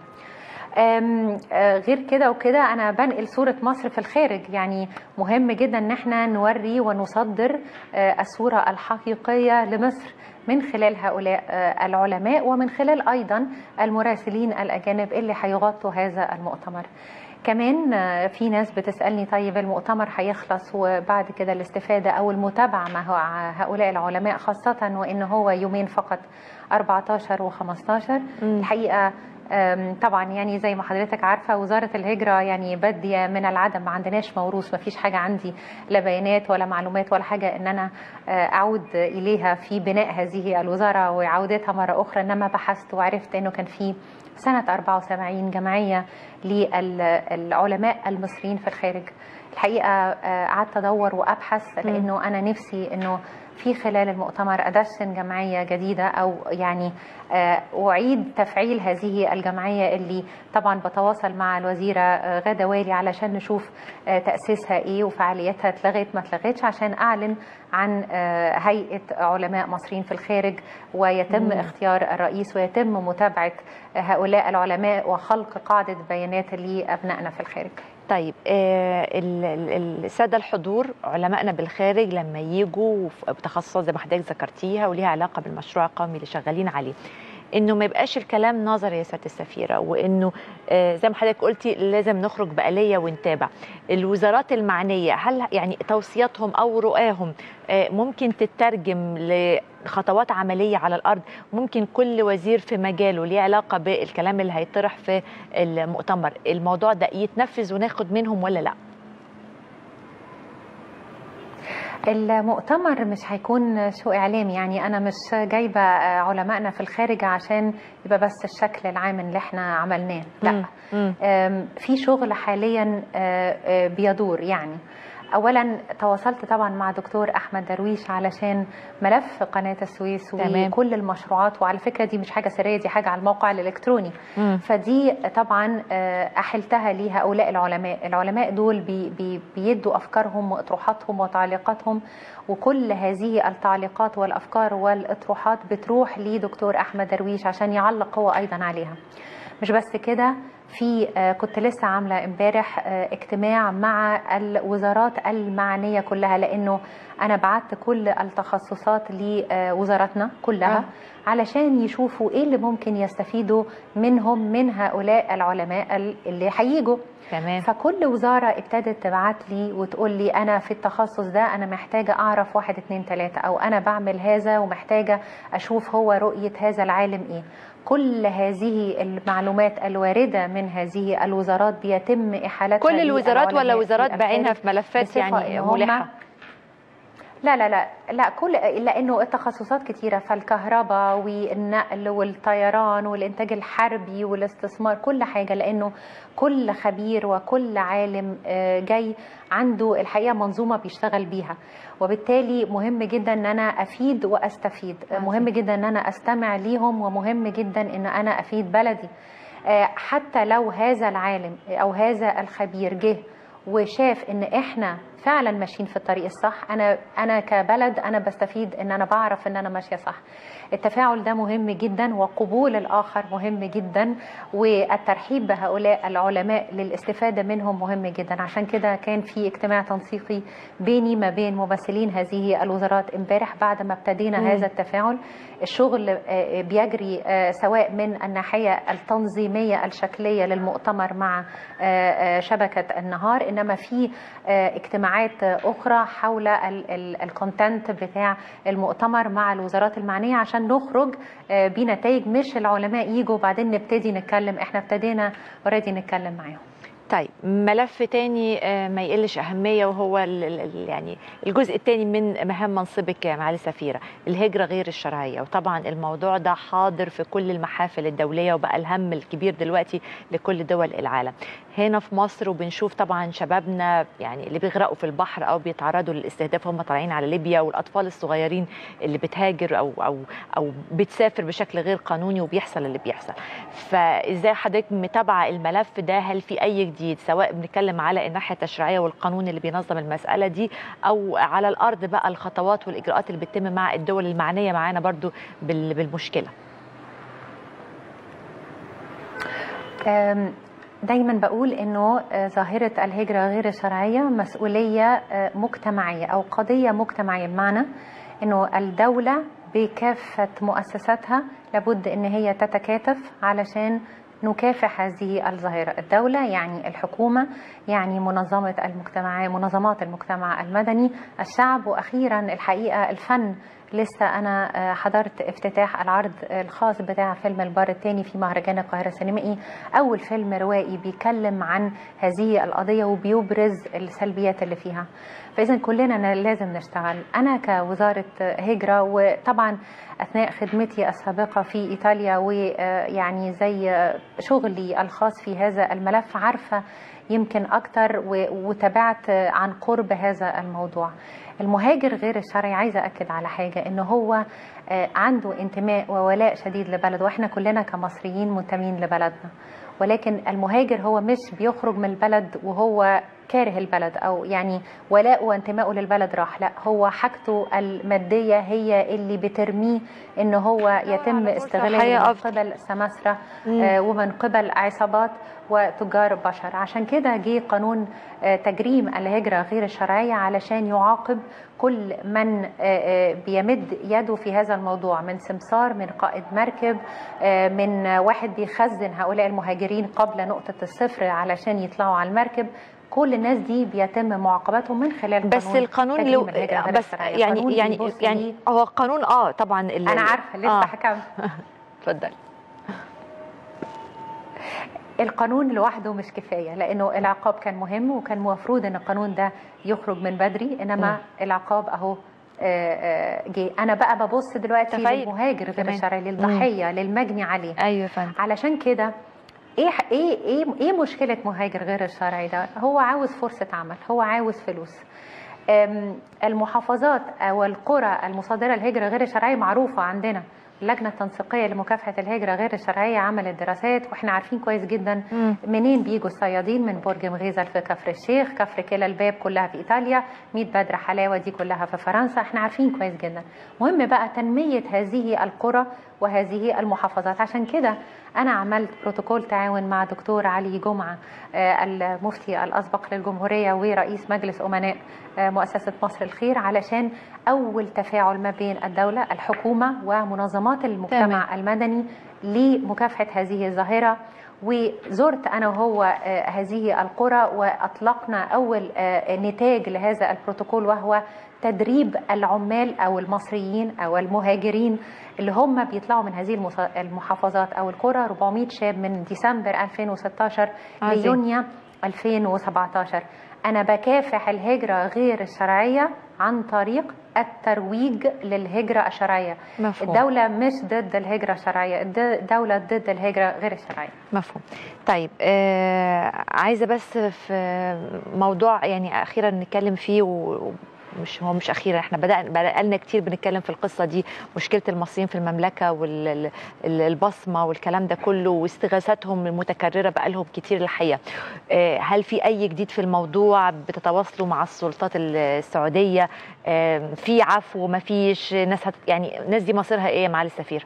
أم، آه، غير كده وكده انا بنقل صوره مصر في الخارج يعني مهم جدا ان احنا نوري ونصدر آه، الصوره الحقيقيه لمصر من خلال هؤلاء آه، العلماء ومن خلال ايضا المراسلين الاجانب اللي هيغطوا هذا المؤتمر كمان آه، في ناس بتسالني طيب المؤتمر هيخلص وبعد كده الاستفاده او المتابعه مع هؤلاء العلماء خاصه وان هو يومين فقط 14 و15 الحقيقه أم، طبعا يعني زي ما حضرتك عارفه وزاره الهجره يعني باديه من العدم ما عندناش موروث ما فيش حاجه عندي لا بيانات ولا معلومات ولا حاجه ان انا آه، اعود اليها في بناء هذه الوزاره وعودتها مره اخرى انما بحثت وعرفت انه كان في سنه 74 جمعيه للعلماء المصريين في الخارج الحقيقه آه، قعدت ادور وابحث لانه انا نفسي انه في خلال المؤتمر أدشن جمعية جديدة أو يعني آه، أعيد تفعيل هذه الجمعية اللي طبعا بتواصل مع الوزيرة آه، غادة والي علشان نشوف آه، تأسيسها إيه وفعاليتها اتلغت ما اتلغتش عشان أعلن عن آه، هيئة علماء مصريين في الخارج ويتم مم. اختيار الرئيس ويتم متابعة هؤلاء العلماء وخلق قاعدة بيانات لأبنائنا في الخارج طيب آه، ال- ال- الساده الحضور علمائنا بالخارج لما يجوا ف- بتخصصات زي ما حضرتك ذكرتيها وليها علاقه بالمشروع القومي اللي شغالين عليه انه ما يبقاش الكلام نظري يا سياده السفيره وانه آه، زي ما حضرتك قلتي لازم نخرج بآلية ونتابع الوزارات المعنيه هل يعني توصياتهم او رؤاهم آه، ممكن تترجم لخطوات عمليه على الارض ممكن كل وزير في مجاله ليه علاقه بالكلام اللي هيطرح في المؤتمر الموضوع ده يتنفذ وناخد منهم ولا لا المؤتمر مش هيكون شو اعلامي يعني انا مش جايبه آه، علمائنا في الخارج عشان يبقى بس الشكل العام اللي احنا عملناه لا آم، في شغل حاليا آه، آه، بيدور يعني اولا تواصلت طبعا مع دكتور احمد درويش علشان ملف قناه السويس تمام. وكل المشروعات وعلى فكره دي مش حاجه سريه دي حاجه على الموقع الالكتروني مم. فدي طبعا آه، احلتها لهؤلاء العلماء العلماء دول بي بي بيدوا افكارهم واطروحاتهم وتعليقاتهم وكل هذه التعليقات والافكار والاطروحات بتروح لدكتور احمد درويش عشان يعلق هو ايضا عليها مش بس كده في آه، كنت لسه عامله امبارح آه، اجتماع مع الوزارات المعنيه كلها لانه انا بعت كل التخصصات لوزاراتنا كلها آه. علشان يشوفوا ايه اللي ممكن يستفيدوا منهم من هؤلاء العلماء ال- اللي هيجوا تمام فكل وزاره ابتدت تبعت لي وتقول لي انا في التخصص ده انا محتاجه اعرف واحد اتنين تلاته او انا بعمل هذا ومحتاجه اشوف هو رؤيه هذا العالم ايه كل هذه المعلومات الوارده من هذه الوزارات بيتم احالتها كل الوزارات ولا للعلماء وزارات في بعينها الخارج في ملفات بصفة يعني إن هم ملحة لا لا لا لا كل لانه التخصصات كتيره فالكهرباء والنقل والطيران والانتاج الحربي والاستثمار كل حاجه لانه كل خبير وكل عالم آه، جاي عنده الحقيقه منظومه بيشتغل بيها وبالتالي مهم جدا ان انا افيد واستفيد مهم جدا ان انا استمع ليهم ومهم جدا ان انا افيد بلدي آه، حتى لو هذا العالم او هذا الخبير جه وشاف ان احنا فعلا ماشيين في الطريق الصح انا انا كبلد انا بستفيد ان انا بعرف ان انا ماشيه صح التفاعل ده مهم جدا وقبول الاخر مهم جدا والترحيب بهؤلاء العلماء للاستفاده منهم مهم جدا عشان كده كان في اجتماع تنسيقي بيني ما بين ممثلين هذه الوزارات امبارح بعد ما ابتدينا مم. هذا التفاعل الشغل آه، بيجري آه، سواء من الناحيه التنظيميه الشكليه للمؤتمر مع آه، آه، شبكه النهار انما في آه، اجتماعات آه، اخرى حول الكونتنت بتاع المؤتمر مع الوزارات المعنيه عشان نخرج آه، بنتائج مش العلماء يجوا وبعدين نبتدي نتكلم احنا ابتدينا اوريدي نتكلم معاهم طيب ملف تاني آه، ما يقلش أهمية وهو ال- ال- ال- يعني الجزء التاني من مهام منصبك يا معالي السفيرة الهجرة غير الشرعية وطبعا الموضوع ده حاضر في كل المحافل الدولية وبقى الهم الكبير دلوقتي لكل دول العالم هنا في مصر وبنشوف طبعا شبابنا يعني اللي بيغرقوا في البحر أو بيتعرضوا للاستهداف هم طالعين على ليبيا والأطفال الصغيرين اللي بتهاجر أو أو أو بتسافر بشكل غير قانوني وبيحصل اللي بيحصل فازاي حضرتك متابعه الملف ده هل في اي جديد سواء بنتكلم على الناحيه التشريعيه والقانون اللي بينظم المساله دي او على الارض بقى الخطوات والاجراءات اللي بتتم مع الدول المعنيه معانا برضو بال- بالمشكله أم، دايما بقول انه آه، ظاهره الهجره غير الشرعيه مسؤوليه آه، مجتمعيه او قضيه مجتمعيه بمعنى انه الدوله بكافه مؤسساتها لابد ان هي تتكاتف علشان نكافح هذه الظاهرة الدولة يعني الحكومة يعني منظمة المجتمع منظمات المجتمع المدني الشعب وأخيرا الحقيقة الفن لسه أنا آه، حضرت افتتاح العرض الخاص بتاع فيلم البار الثاني في مهرجان القاهرة السينمائي أول فيلم روائي بيتكلم عن هذه القضية وبيبرز السلبيات اللي فيها فإذا كلنا لازم نشتغل أنا كوزارة هجرة وطبعا أثناء خدمتي السابقة في إيطاليا ويعني زي شغلي الخاص في هذا الملف عارفة يمكن أكتر و- وتابعت عن قرب هذا الموضوع المهاجر غير الشرعي عايزة أكد على حاجة إن هو آه، عنده انتماء وولاء شديد لبلده وإحنا كلنا كمصريين منتمين لبلدنا ولكن المهاجر هو مش بيخرج من البلد وهو كاره البلد او يعني ولاءه وانتمائه للبلد راح لا هو حاجته الماديه هي اللي بترميه ان هو يتم استغلاله حياة من أفضل. قبل سماسره مم. آه، ومن قبل عصابات وتجار بشر عشان كده جه قانون آه، تجريم الهجره غير الشرعيه علشان يعاقب كل من آه، آه، بيمد يده في هذا الموضوع من سمسار من قائد مركب آه، من واحد بيخزن هؤلاء المهاجرين قبل نقطه الصفر علشان يطلعوا على المركب كل الناس دي بيتم معاقبتهم من خلال بس قانون القانون تجريم لو الهجرة غير بس الشرعية. يعني قانون يعني بيبص يعني ليه هو قانون اه طبعا ال- انا عارفه لسه آه. هكمل اتفضل القانون لوحده مش كفايه لانه العقاب كان مهم وكان المفروض ان القانون ده يخرج من بدري انما مم. العقاب اهو آه، آه، جه انا بقى ببص دلوقتي تخيل. للمهاجر غير كمان. الشرعي مم. للضحيه للمجني عليه ايوه فندم علشان كده ايه ايه ايه ايه مشكله مهاجر غير الشرعي ده هو عاوز فرصه عمل هو عاوز فلوس أم، المحافظات او القرى المصادره للهجره غير الشرعيه معروفه عندنا اللجنه التنسيقيه لمكافحه الهجره غير الشرعيه عملت دراسات واحنا عارفين كويس جدا منين بيجوا الصيادين من برج مغيزل في كفر الشيخ كفر كلا الباب كلها في ايطاليا ميت بدر حلاوه دي كلها في فرنسا احنا عارفين كويس جدا مهم بقى تنميه هذه القرى وهذه المحافظات عشان كده انا عملت بروتوكول تعاون مع دكتور علي جمعه آه، المفتي الاسبق للجمهوريه ورئيس مجلس امناء آه، مؤسسه مصر الخير علشان اول تفاعل ما بين الدوله الحكومه ومنظمات المجتمع المدني لمكافحه هذه الظاهره وزرت انا وهو آه، هذه القرى واطلقنا اول آه، نتاج لهذا البروتوكول وهو تدريب العمال او المصريين او المهاجرين اللي هم بيطلعوا من هذه المص- المحافظات او القرى 400 شاب من ديسمبر 2016 عظيم. ليونيو 2017 انا بكافح الهجره غير الشرعيه عن طريق الترويج للهجره الشرعيه مفهوم. الدوله مش ضد الهجره الشرعيه الد- الدوله ضد الهجره غير الشرعيه مفهوم طيب آه عايزه بس في موضوع يعني اخيرا نتكلم فيه و مش هو مش اخيرا احنا بدأنا بقالنا كتير بنتكلم في القصه دي مشكله المصريين في المملكه والبصمه والكلام ده كله واستغاثاتهم المتكرره بقالهم كتير الحقيقه آه، هل في اي جديد في الموضوع بتتواصلوا مع السلطات السعوديه آه، في عفو ما فيش ناس هت يعني الناس دي مصيرها ايه يا معالي السفير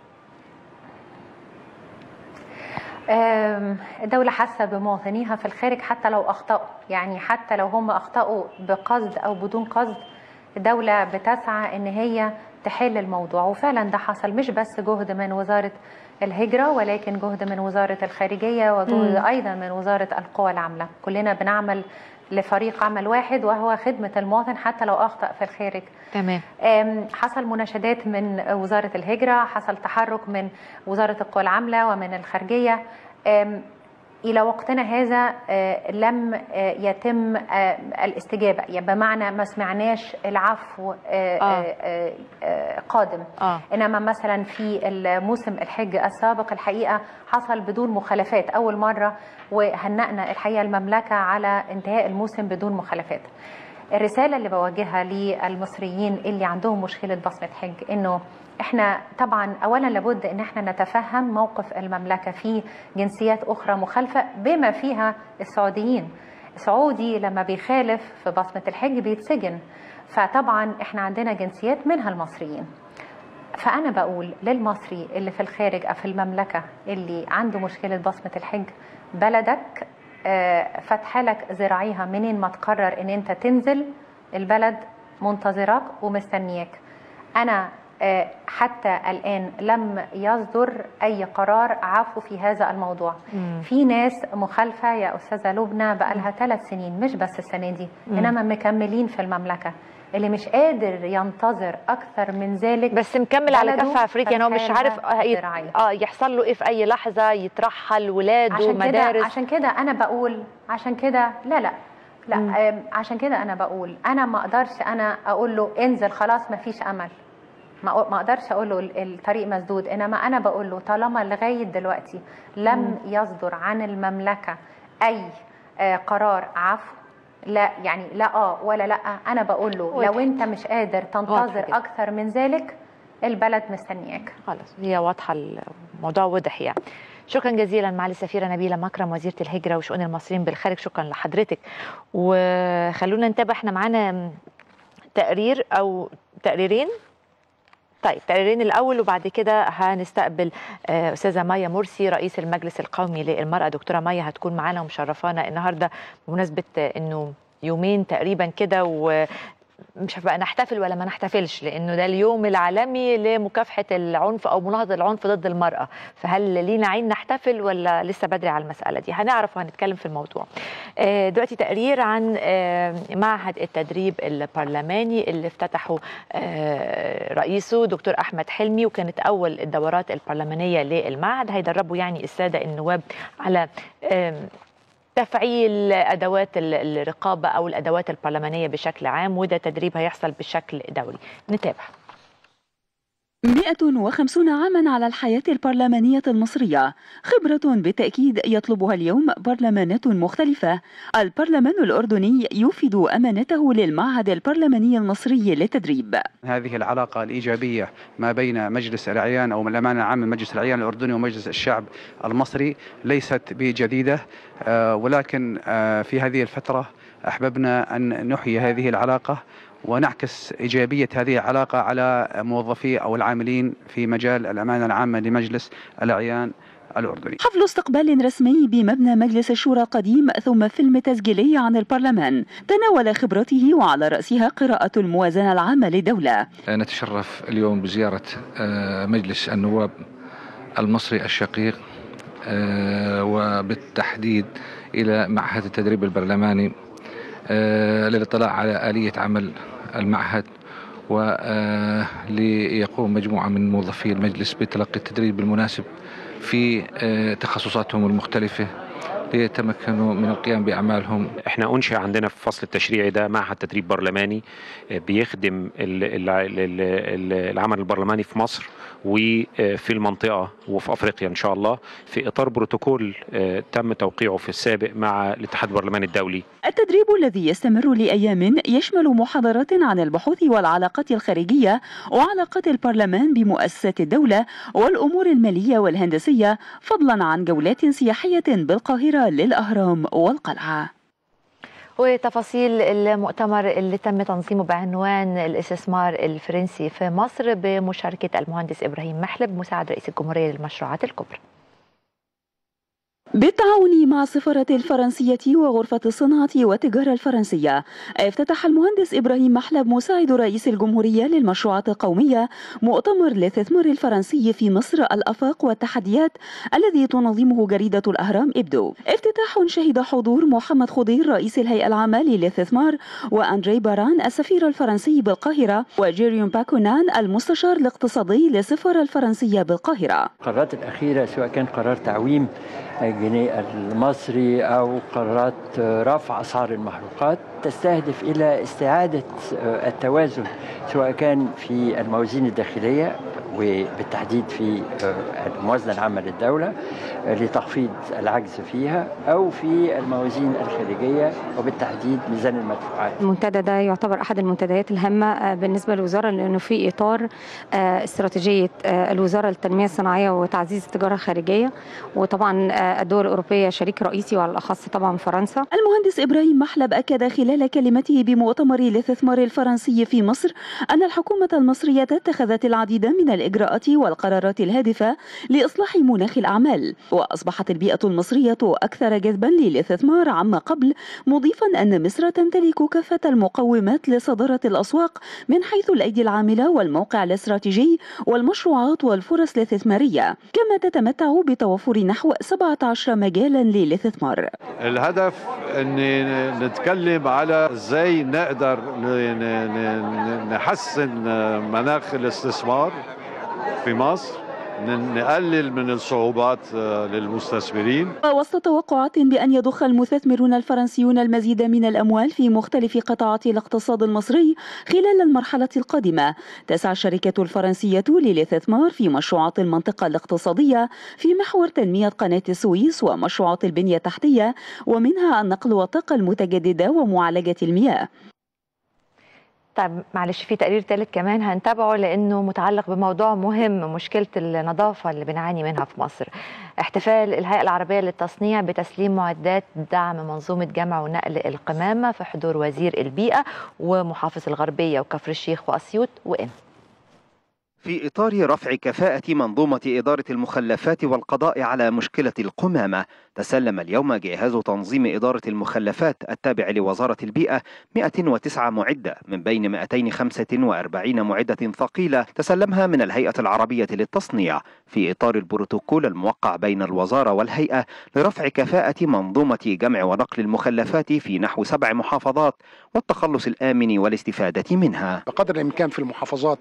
آم، الدولة حاسة بمواطنيها في الخارج حتى لو أخطأوا يعني حتى لو هم أخطأوا بقصد أو بدون قصد الدولة بتسعى إن هي تحل الموضوع وفعلا ده حصل مش بس جهد من وزارة الهجرة ولكن جهد من وزارة الخارجية وجهد مم. أيضا من وزارة القوى العاملة كلنا بنعمل لفريق عمل واحد وهو خدمة المواطن حتى لو أخطأ في الخارج تمام آم، حصل مناشدات من وزارة الهجرة حصل تحرك من وزارة القوى العاملة ومن الخارجية آم، إلى وقتنا هذا آه، لم آه، يتم آه، الاستجابة يعني بمعنى ما سمعناش العفو آه، آه. آه، آه، قادم آه. إنما مثلا في الموسم الحج السابق الحقيقة حصل بدون مخالفات أول مرة وهنأنا الحقيقة المملكة على انتهاء الموسم بدون مخالفات الرسالة اللي بوجهها للمصريين اللي عندهم مشكلة بصمة حج انه احنا طبعا اولا لابد ان احنا نتفهم موقف المملكة في جنسيات اخرى مخالفة بما فيها السعوديين سعودي لما بيخالف في بصمة الحج بيتسجن فطبعا احنا عندنا جنسيات منها المصريين فأنا بقول للمصري اللي في الخارج أو في المملكة اللي عنده مشكلة بصمة الحج بلدك آه، فاتحة لك ذراعيها منين ما تقرر إن أنت تنزل البلد منتظرك ومستنياك أنا آه، حتى الآن لم يصدر أي قرار عفو في هذا الموضوع مم. في ناس مخالفة يا أستاذة لبنى بقالها ثلاث سنين مش بس السنة دي مم. إنما مكملين في المملكة اللي مش قادر ينتظر أكثر من ذلك بس مكمل على بلده كف افريقيا يعني هو مش فتحالها عارف آه، ي- ذراعيه. اه يحصل له ايه في اي لحظه يترحل ولاده عشان كده مدارس عشان كده انا بقول عشان كده لا لا لا آم، عشان كده انا بقول انا ما اقدرش انا اقول له انزل خلاص ما فيش امل ما أق- ما اقدرش اقول له ال- الطريق مسدود انما انا بقول له طالما لغايه دلوقتي لم مم. يصدر عن المملكه اي آه، قرار عفو لا يعني لا اه ولا لا انا بقول له واضح. لو انت مش قادر واضح تنتظر جدا. اكثر من ذلك البلد مستنياك خلاص هي واضحه الموضوع واضح يعني شكرا جزيلا معالي السفيره نبيله مكرم وزيره الهجره وشؤون المصريين بالخارج شكرا لحضرتك وخلونا نتابع احنا معانا تقرير او تقريرين طيب تقريرين الاول وبعد كده هنستقبل آه، استاذه مايا مرسي رئيس المجلس القومي للمراه دكتوره مايا هتكون معانا ومشرفانا النهارده بمناسبه آه، انه يومين تقريبا كده و مش بقى نحتفل ولا ما نحتفلش لانه ده اليوم العالمي لمكافحه العنف او مناهضه العنف ضد المراه فهل لينا عين نحتفل ولا لسه بدري على المساله دي هنعرف وهنتكلم في الموضوع آه، دلوقتي تقرير عن آه، معهد التدريب البرلماني اللي افتتحه آه، رئيسه دكتور احمد حلمي وكانت اول الدورات البرلمانيه للمعهد هيدربوا يعني الساده النواب على آم، تفعيل ادوات ال- الرقابه او الادوات البرلمانيه بشكل عام وده تدريب هيحصل بشكل دولي نتابع 150 عاما على الحياة البرلمانية المصرية خبرة بالتأكيد يطلبها اليوم برلمانات مختلفة البرلمان الأردني يوفد أمانته للمعهد البرلماني المصري للتدريب هذه العلاقة الإيجابية ما بين مجلس الأعيان أو الأمانة العامة مجلس الأعيان الأردني ومجلس الشعب المصري ليست بجديدة آه، ولكن آه، في هذه الفترة أحببنا أن نحيي هذه العلاقة ونعكس إيجابية هذه العلاقة على موظفي أو العاملين في مجال الأمانة العامة لمجلس الأعيان الأردني حفل استقبال رسمي بمبنى مجلس الشورى القديم ثم فيلم تسجيلي عن البرلمان تناول خبرته وعلى رأسها قراءة الموازنة العامة للدولة نتشرف اليوم بزيارة آه، مجلس النواب المصري الشقيق آه، وبالتحديد إلى معهد التدريب البرلماني آه، للاطلاع على آلية عمل المعهد وليقوم مجموعة من موظفي المجلس بتلقي التدريب المناسب في آه، تخصصاتهم المختلفة ليتمكنوا من القيام بأعمالهم احنا انشئ عندنا في الفصل التشريعي ده معهد تدريب برلماني آه، بيخدم ال- ال- ال- ال- العمل البرلماني في مصر وفي المنطقة وفي أفريقيا إن شاء الله في إطار بروتوكول آه، تم توقيعه في السابق مع الاتحاد البرلماني الدولي التدريب الذي يستمر لأيام يشمل محاضرات عن البحوث والعلاقات الخارجية وعلاقات البرلمان بمؤسسات الدولة والأمور المالية والهندسية فضلا عن جولات سياحية بالقاهرة للأهرام والقلعة وتفاصيل المؤتمر اللي تم تنظيمه بعنوان الاستثمار الفرنسي في مصر بمشاركة المهندس إبراهيم محلب مساعد رئيس الجمهورية للمشروعات الكبرى بالتعاون مع السفارة الفرنسية وغرفة الصناعة والتجارة الفرنسية افتتح المهندس إبراهيم محلب مساعد رئيس الجمهورية للمشروعات القومية مؤتمر الاستثمار الفرنسي في مصر الآفاق والتحديات الذي تنظمه جريدة الأهرام إبدو افتتاح شهد حضور محمد خضير رئيس الهيئة العامة للاستثمار وأندري باران السفير الفرنسي بالقاهرة وجيريون باكونان المستشار الاقتصادي للسفارة الفرنسية بالقاهرة القرارات الأخيرة سواء كان قرار تعويم الجنيه المصري أو قرارات رفع أسعار المحروقات تستهدف إلى استعادة التوازن سواء كان في الموازين الداخلية وبالتحديد في الموازنة العامة للدولة لتخفيض العجز فيها أو في الموازين الخارجية وبالتحديد ميزان المدفوعات المنتدى ده يعتبر احد المنتديات الهامه بالنسبه للوزاره لانه في اطار استراتيجيه الوزاره للتنميه الصناعيه وتعزيز التجاره الخارجيه وطبعا الدول الاوروبيه شريك رئيسي وعلى الاخص طبعا فرنسا المهندس ابراهيم محلب اكد خلال كلمته بمؤتمر الاستثمار الفرنسي في مصر ان الحكومه المصريه اتخذت العديد من الاجراءات والقرارات الهادفه لاصلاح مناخ الاعمال واصبحت البيئه المصريه اكثر جذبا للاستثمار عما قبل مضيفا ان مصر تمتلك كافه المقومات لصداره الاسواق من حيث الايدي العامله والموقع الاستراتيجي والمشروعات والفرص الاستثماريه كما تتمتع بتوفر نحو 17 مجالا للاستثمار الهدف ان نتكلم على ازاي نقدر نحسن مناخ الاستثمار في مصر نقلل من الصعوبات للمستثمرين وسط توقعات بأن يضخ المستثمرون الفرنسيون المزيد من الأموال في مختلف قطاعات الاقتصاد المصري خلال المرحلة القادمة تسعى الشركة الفرنسية للاستثمار في مشروعات المنطقة الاقتصادية في محور تنمية قناة السويس ومشروعات البنية التحتية ومنها النقل والطاقة المتجددة ومعالجة المياه طيب معلش في تقرير ثالث كمان هنتابعه لانه متعلق بموضوع مهم مشكله النظافه اللي بنعاني منها في مصر. احتفال الهيئه العربيه للتصنيع بتسليم معدات دعم منظومه جمع ونقل القمامه في حضور وزير البيئه ومحافظ الغربيه وكفر الشيخ واسيوط وام. في إطار رفع كفاءة منظومة إدارة المخلفات والقضاء على مشكلة القمامة تسلم اليوم جهاز تنظيم إدارة المخلفات التابع لوزارة البيئة 109 معدة من بين 245 معدة ثقيلة تسلمها من الهيئة العربية للتصنيع في إطار البروتوكول الموقع بين الوزارة والهيئة لرفع كفاءة منظومة جمع ونقل المخلفات في نحو سبع محافظات والتخلص الآمن والاستفادة منها بقدر الامكان في المحافظات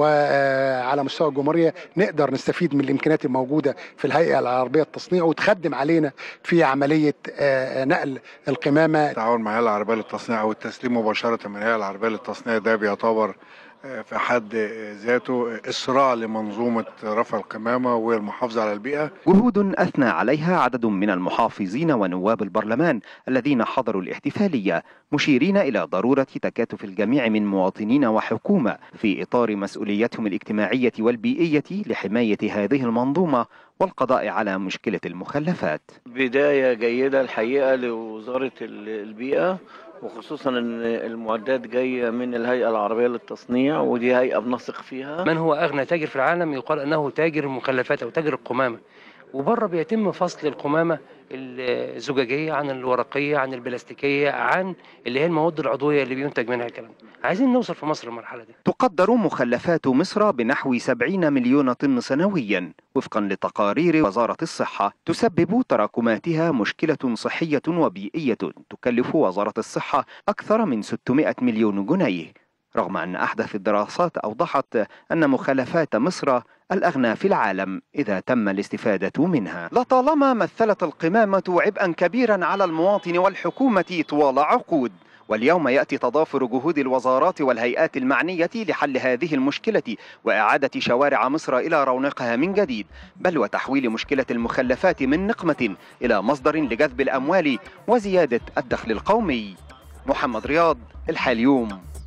وعلى مستوى الجمهوريه نقدر نستفيد من الامكانيات الموجوده في الهيئه العربيه للتصنيع وتخدم علينا في عمليه آه، نقل القمامه التعاون مع الهيئه العربيه للتصنيع او التسليم مباشره من الهيئه العربيه للتصنيع ده بيعتبر آه، في حد ذاته الصراع لمنظومه رفع القمامه والمحافظه على البيئه جهود أثنى عليها عدد من المحافظين ونواب البرلمان الذين حضروا الاحتفالية مشيرين إلى ضرورة تكاتف الجميع من مواطنين وحكومة في إطار مسؤوليتهم الاجتماعية والبيئية لحماية هذه المنظومة والقضاء على مشكلة المخلفات بداية جيدة الحقيقة لوزارة ال- البيئة وخصوصا ان المعدات جايه من الهيئه العربيه للتصنيع ودي هيئه بنثق فيها من هو أغنى تاجر في العالم يقال أنه تاجر المخلفات أو تاجر القمامة وبره بيتم فصل القمامة الزجاجية عن الورقية عن البلاستيكية عن اللي هي المواد العضوية اللي بينتج منها الكلام ده. عايزين نوصل في مصر للمرحلة دي تقدر مخلفات مصر بنحو 70 مليون طن سنويا وفقا لتقارير وزارة الصحة تسبب تراكماتها مشكلة صحية وبيئية تكلف وزارة الصحة أكثر من 600 مليون جنيه رغم أن أحدث الدراسات أوضحت أن مخلفات مصر الأغنى في العالم إذا تم الاستفادة منها لطالما مثلت القمامة عبئا كبيرا على المواطن والحكومة طوال عقود واليوم يأتي تضافر جهود الوزارات والهيئات المعنية لحل هذه المشكلة وإعادة شوارع مصر إلى رونقها من جديد بل وتحويل مشكلة المخلفات من نقمة إلى مصدر لجذب الأموال وزيادة الدخل القومي محمد رياض الحاليوم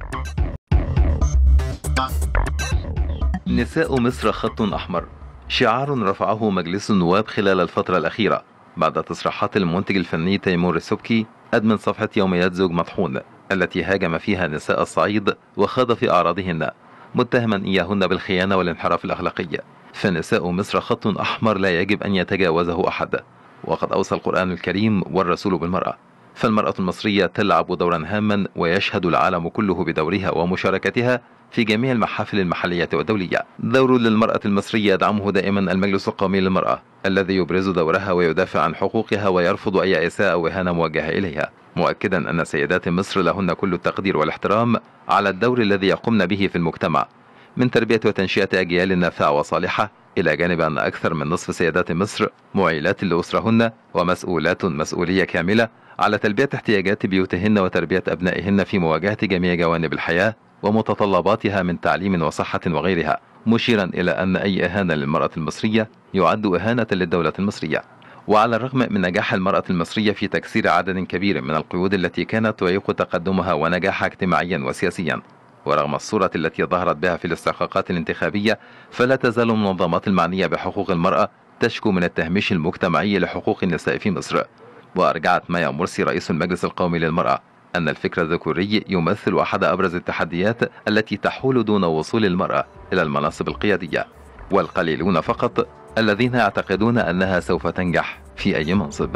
نساء مصر خط أحمر شعار رفعه مجلس النواب خلال الفترة الأخيرة بعد تصريحات المنتج الفني تيمور السبكي أدمن صفحة يوميات زوج مطحون التي هاجم فيها نساء الصعيد وخاض في أعراضهن متهما إياهن بالخيانة والانحراف الأخلاقي فنساء مصر خط أحمر لا يجب أن يتجاوزه أحد وقد أوصى القرآن الكريم والرسول بالمرأة فالمرأة المصرية تلعب دورا هاما ويشهد العالم كله بدورها ومشاركتها في جميع المحافل المحلية والدولية دور للمرأة المصرية يدعمه دائما المجلس القومي للمرأة الذي يبرز دورها ويدافع عن حقوقها ويرفض أي إساءة أو إهانة موجهة إليها مؤكدا أن سيدات مصر لهن كل التقدير والاحترام على الدور الذي يقمن به في المجتمع من تربية وتنشئة أجيال نافعة وصالحة إلى جانب أن أكثر من نصف سيدات مصر معيلات لأسرهن ومسؤولات مسؤولية كاملة على تلبية احتياجات بيوتهن وتربية أبنائهن في مواجهة جميع جوانب الحياة ومتطلباتها من تعليم وصحة وغيرها مشيرا إلى أن أي إهانة للمرأة المصرية يعد إهانة للدولة المصرية وعلى الرغم من نجاح المرأة المصرية في تكسير عدد كبير من القيود التي كانت تعيق تقدمها ونجاحها اجتماعيا وسياسيا ورغم الصورة التي ظهرت بها في الاستحقاقات الانتخابية فلا تزال المنظمات المعنية بحقوق المرأة تشكو من التهميش المجتمعي لحقوق النساء في مصر وأرجعت مايا مرسي رئيس المجلس القومي للمرأة أن الفكر الذكوري يمثل أحد أبرز التحديات التي تحول دون وصول المرأة إلى المناصب القيادية والقليلون فقط الذين يعتقدون أنها سوف تنجح في أي منصب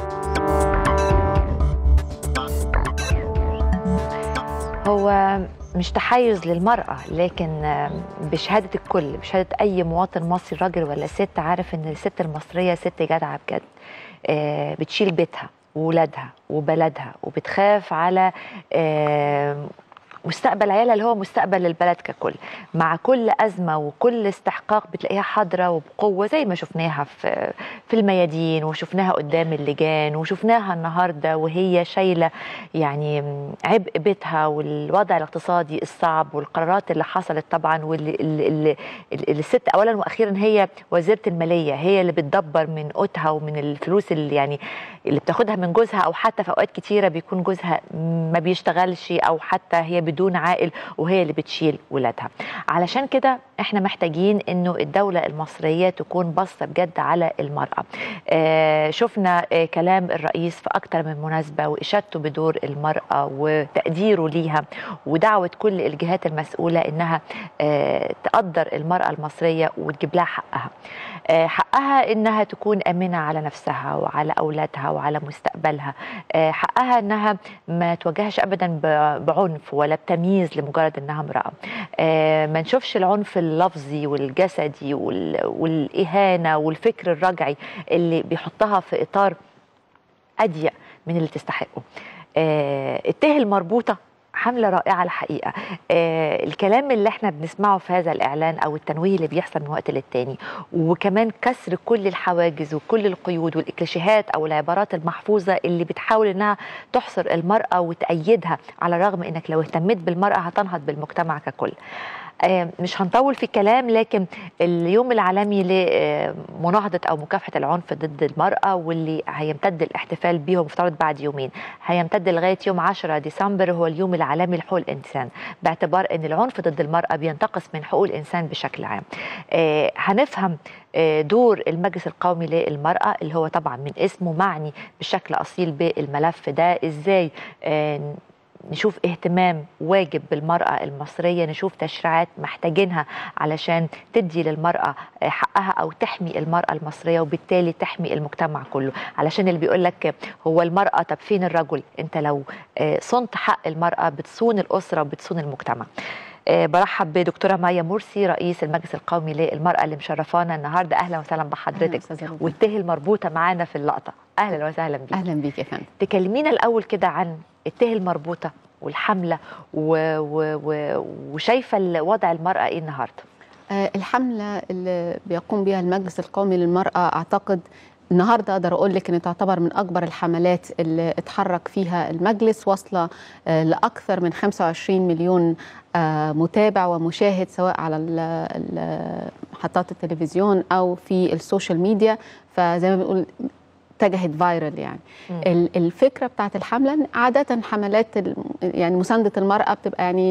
هو مش تحيز للمرأة لكن بشهادة الكل بشهادة أي مواطن مصري راجل ولا ست عارف إن الست المصرية ست جدعة بجد آه، بتشيل بيتها وولادها وبلدها وبتخاف على آه، مستقبل عيالها اللي هو مستقبل البلد ككل مع كل أزمة وكل استحقاق بتلاقيها حاضرة وبقوة زي ما شفناها في في الميادين وشفناها قدام اللجان وشفناها النهاردة وهي شايلة يعني عبء بيتها والوضع الاقتصادي الصعب والقرارات اللي حصلت طبعا واللي اللي اللي اللي الست أولا وأخيرا هي وزيرة المالية هي اللي بتدبر من قوتها ومن الفلوس اللي يعني اللي بتاخدها من جوزها أو حتى في أوقات كتيرة بيكون جوزها ما بيشتغلش أو حتى هي بدون عائل وهي اللي بتشيل ولادها علشان كده احنا محتاجين انه الدوله المصريه تكون باصه بجد على المراه آه، شفنا آه، كلام الرئيس في اكتر من مناسبه واشادته بدور المراه وتقديره ليها ودعوه كل الجهات المسؤوله انها آه، تقدر المراه المصريه وتجيب لها حقها آه، حقها انها تكون امنه على نفسها وعلى اولادها وعلى مستقبلها آه، حقها انها ما تواجهش ابدا ب- بعنف ولا بتمييز لمجرد انها امراه آه، ما نشوفش العنف اللفظي والجسدي وال- والاهانه والفكر الرجعي اللي بيحطها في اطار اضيق من اللي تستحقه آه، الته المربوطه حملة رائعة الحقيقة آه الكلام اللي احنا بنسمعه في هذا الإعلان أو التنويه اللي بيحصل من وقت للتاني وكمان كسر كل الحواجز وكل القيود والإكليشيهات أو العبارات المحفوظة اللي بتحاول إنها تحصر المرأة وتأيدها على الرغم إنك لو اهتميت بالمرأة هتنهض بالمجتمع ككل آه، مش هنطول في الكلام لكن اليوم العالمي لمناهضة أو مكافحة العنف ضد المرأة واللي هيمتد الاحتفال بيه مفترض بعد يومين هيمتد لغاية يوم 10 ديسمبر هو اليوم العالمي لحقوق الإنسان باعتبار أن العنف ضد المرأة بينتقص من حقوق الإنسان بشكل عام آه، هنفهم آه، دور المجلس القومي للمرأة اللي هو طبعا من اسمه معني بشكل أصيل بالملف ده إزاي آه، نشوف اهتمام واجب بالمرأة المصرية نشوف تشريعات محتاجينها علشان تدي للمرأة حقها أو تحمي المرأة المصرية وبالتالي تحمي المجتمع كله علشان اللي بيقول لك هو المرأة طب فين الرجل انت لو آه، صنت حق المرأة بتصون الأسرة وبتصون المجتمع آه، برحب بدكتوره مايا مرسي رئيس المجلس القومي للمراه اللي مشرفانا النهارده اهلا وسهلا بحضرتك والته المربوطه معانا في اللقطه اهلا وسهلا بيك اهلا بيك يا فندم تكلمينا الاول كده عن الته المربوطه والحمله و... و... و... وشايفه ال- وضع المراه ايه النهارده آه، الحملة اللي بيقوم بها المجلس القومي للمرأة أعتقد النهارده اقدر اقول لك ان تعتبر من اكبر الحملات اللي اتحرك فيها المجلس واصله آه، لاكثر من 25 مليون آه، متابع ومشاهد سواء على ال- ال- محطات التلفزيون او في السوشيال ميديا فزي ما بنقول اتجهت فايرال يعني مم. ال- الفكره بتاعت الحمله إن عاده حملات ال- يعني مسانده المراه بتبقى يعني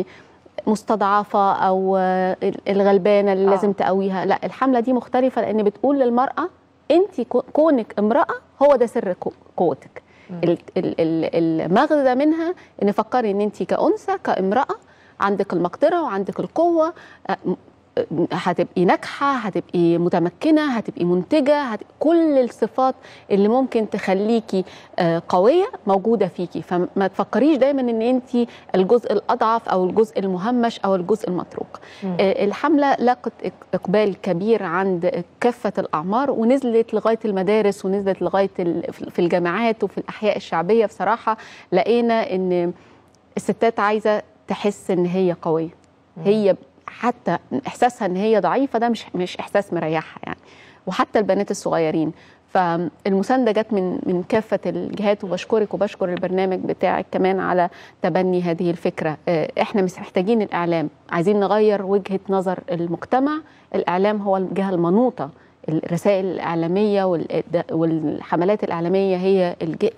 مستضعفه او آه، الغلبانه اللي آه. لازم تقويها لا الحمله دي مختلفه لان بتقول للمراه انت كو- كونك امراه هو ده سر قو- قوتك ال- ال- ال- المغزى منها ان فكري ان انت كانثى كامراه عندك المقدره وعندك القوه آه، م- هتبقي ناجحه هتبقي متمكنه هتبقي منتجه هت... كل الصفات اللي ممكن تخليكي آه، قويه موجوده فيكي فما تفكريش دايما ان انت الجزء الاضعف او الجزء المهمش او الجزء المتروك مم. آه، الحمله لاقت إق- اقبال كبير عند كافه الاعمار ونزلت لغايه المدارس ونزلت لغايه ال- في الجامعات وفي الاحياء الشعبيه بصراحه لقينا ان الستات عايزه تحس ان هي قويه هي حتى احساسها ان هي ضعيفه ده مش مش احساس مريحها يعني وحتى البنات الصغيرين فالمسانده جت من من كافه الجهات وبشكرك وبشكر البرنامج بتاعك كمان على تبني هذه الفكره آه، احنا مش محتاجين الاعلام عايزين نغير وجهه نظر المجتمع الاعلام هو الجهه المنوطه الرسائل الإعلامية والإد- والحملات الإعلامية هي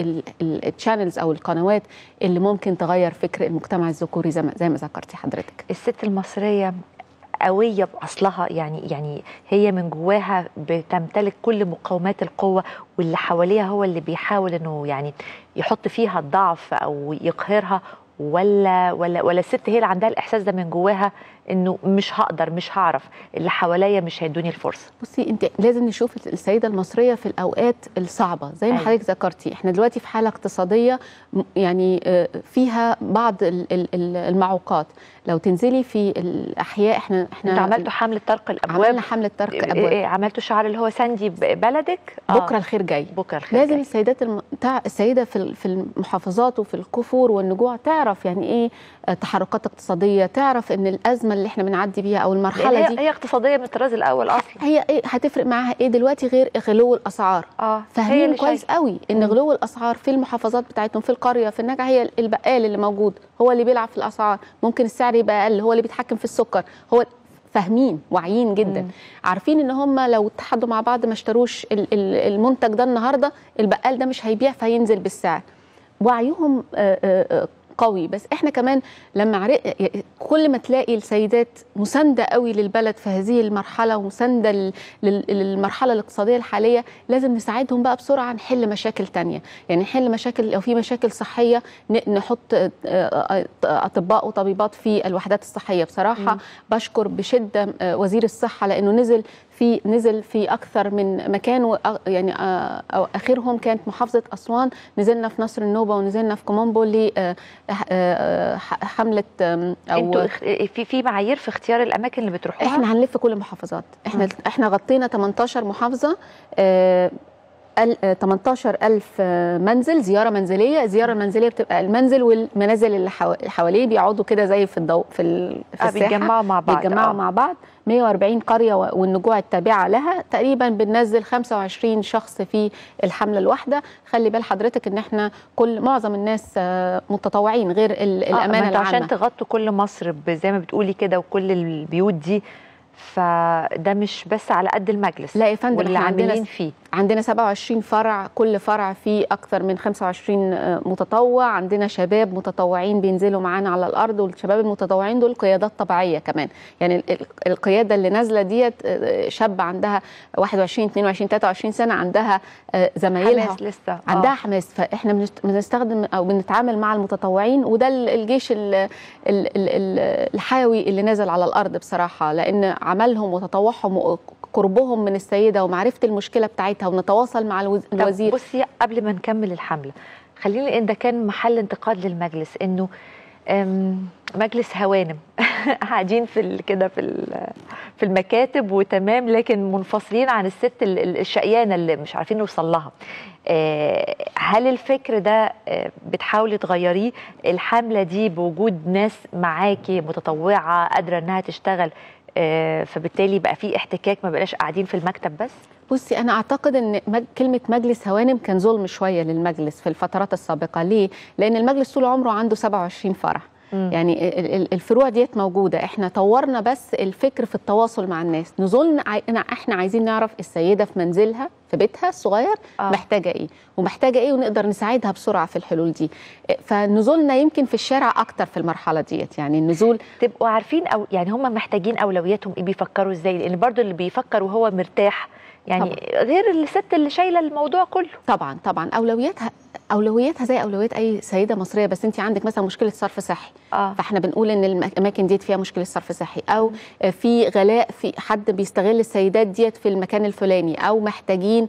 التشانلز أو القنوات اللي ممكن تغير فكر المجتمع الذكوري زي ما زي ما ذكرتي حضرتك الست المصريه قويه باصلها يعني يعني هي من جواها بتمتلك كل مقومات القوه واللي حواليها هو اللي بيحاول انه يعني يحط فيها الضعف او يقهرها ولا ولا ولا الست هي اللي عندها الاحساس ده من جواها انه مش هقدر مش هعرف اللي حواليا مش هيدوني الفرصه بصي انت لازم نشوف السيده المصريه في الاوقات الصعبه زي ما أيوة. حضرتك ذكرتي احنا دلوقتي في حاله اقتصاديه م- يعني آه، فيها بعض ال- ال- ال- المعوقات لو تنزلي في الاحياء احنا احنا انتوا عملتوا حمله طرق الابواب عملنا حمله طرق إيه- ابواب إيه، عملتوا شعار اللي هو ساندي ب- بلدك بكره الخير جاي بكره الخير لازم جاي. السيدات الم... تع... السيده في ال- في المحافظات وفي الكفور والنجوع تعرف يعني ايه آه، تحركات اقتصاديه تعرف ان الازمه اللي احنا بنعدي بيها او لأن المرحله هي, دي هي اقتصاديه من الطراز الاول اصلا هي ايه هتفرق معاها ايه دلوقتي غير غلو الاسعار اه هي فاهمين اللي كويس شايفة. قوي ان غلو الاسعار في المحافظات بتاعتهم في القريه في النجع هي البقال اللي موجود هو اللي بيلعب في الاسعار ممكن السعر يبقى اقل هو اللي بيتحكم في السكر هو فاهمين واعيين جدا مم. عارفين ان هم لو اتحدوا مع بعض ما اشتروش ال- ال- المنتج ده النهارده البقال ده مش هيبيع فينزل بالسعر وعيهم آه، آه، آه، قوي بس احنا كمان لما عرق كل ما تلاقي السيدات مسانده قوي للبلد في هذه المرحله ومسانده لل- لل- للمرحله الاقتصاديه الحاليه لازم نساعدهم بقى بسرعه نحل مشاكل تانية يعني نحل مشاكل لو في مشاكل صحيه ن- نحط آه، آه، اطباء وطبيبات في الوحدات الصحيه بصراحه مم. بشكر بشده آه، وزير الصحه لانه نزل في نزل في اكثر من مكان وأ- يعني آه، أو اخرهم كانت محافظه اسوان نزلنا في نصر النوبه ونزلنا في كومومبو لحمله انتوا اخ- في في معايير في اختيار الاماكن اللي بتروحوها احنا هنلف كل المحافظات احنا احنا غطينا 18 محافظه آه، ال- آه، 18 ألف آه، منزل زيارة منزلية الزيارة المنزلية بتبقى المنزل والمنازل اللي حوا- حواليه بيقعدوا كده زي في الضوء في, ال- في آه، الساحة بيتجمعوا مع بعض، بيتجمعوا آه. مع بعض 140 قرية و- والنجوع التابعة لها تقريبا بننزل 25 شخص في الحملة الواحدة خلي بال حضرتك ان احنا كل معظم الناس آه، متطوعين غير ال- آه، ما الأمانة انتوا عشان العامة تغطوا كل مصر ب- زي ما بتقولي كده وكل البيوت دي فده مش بس على قد المجلس لا يا فندم واللي احنا عندنا عاملين فيه عندنا 27 فرع كل فرع فيه اكثر من 25 آه، متطوع عندنا شباب متطوعين بينزلوا معانا على الارض والشباب المتطوعين دول قيادات طبيعيه كمان يعني ال- ال- القياده اللي نازله ديت آه، شاب عندها 21 22 23 سنه عندها آه، زمايلها حماس لسه آه. عندها حماس فاحنا بنست- بنستخدم او بنتعامل مع المتطوعين وده ال- الجيش ال- ال- ال- الحيوي اللي نازل على الارض بصراحه لان عملهم وتطوعهم وقربهم من السيده ومعرفه المشكله بتاعتها ونتواصل مع الوز- طب الوزير بصي قبل ما نكمل الحمله خليني لان ده كان محل انتقاد للمجلس انه أم، مجلس هوانم قاعدين في ال- كده في ال- في المكاتب وتمام لكن منفصلين عن الست ال- ال- الشقيانه اللي مش عارفين نوصل لها آه، هل الفكر ده آه، بتحاولي تغيريه الحمله دي بوجود ناس معاكي متطوعه قادره انها تشتغل آه، فبالتالي بقى في احتكاك ما بقاش قاعدين في المكتب بس بصي انا اعتقد ان مج... كلمه مجلس هوانم كان ظلم شويه للمجلس في الفترات السابقه ليه لان المجلس طول عمره عنده 27 فرع مم. يعني ال- ال- الفروع ديت موجوده احنا طورنا بس الفكر في التواصل مع الناس نزولنا عاي... أنا- احنا عايزين نعرف السيده في منزلها في بيتها الصغير آه. آه. محتاجه ايه ومحتاجه ايه ونقدر نساعدها بسرعه في الحلول دي فنزولنا يمكن في الشارع اكتر في المرحله ديت يعني النزول تبقوا عارفين او يعني هم محتاجين اولوياتهم ايه بيفكروا ازاي لان برضو اللي بيفكر وهو مرتاح يعني طبعاً. غير الست اللي شايله الموضوع كله طبعا طبعا اولوياتها اولوياتها زي اولويات اي سيده مصريه بس انت عندك مثلا مشكله صرف صحي آه. فاحنا بنقول ان الاماكن ديت فيها مشكله صرف صحي او في غلاء في حد بيستغل السيدات ديت في المكان الفلاني او محتاجين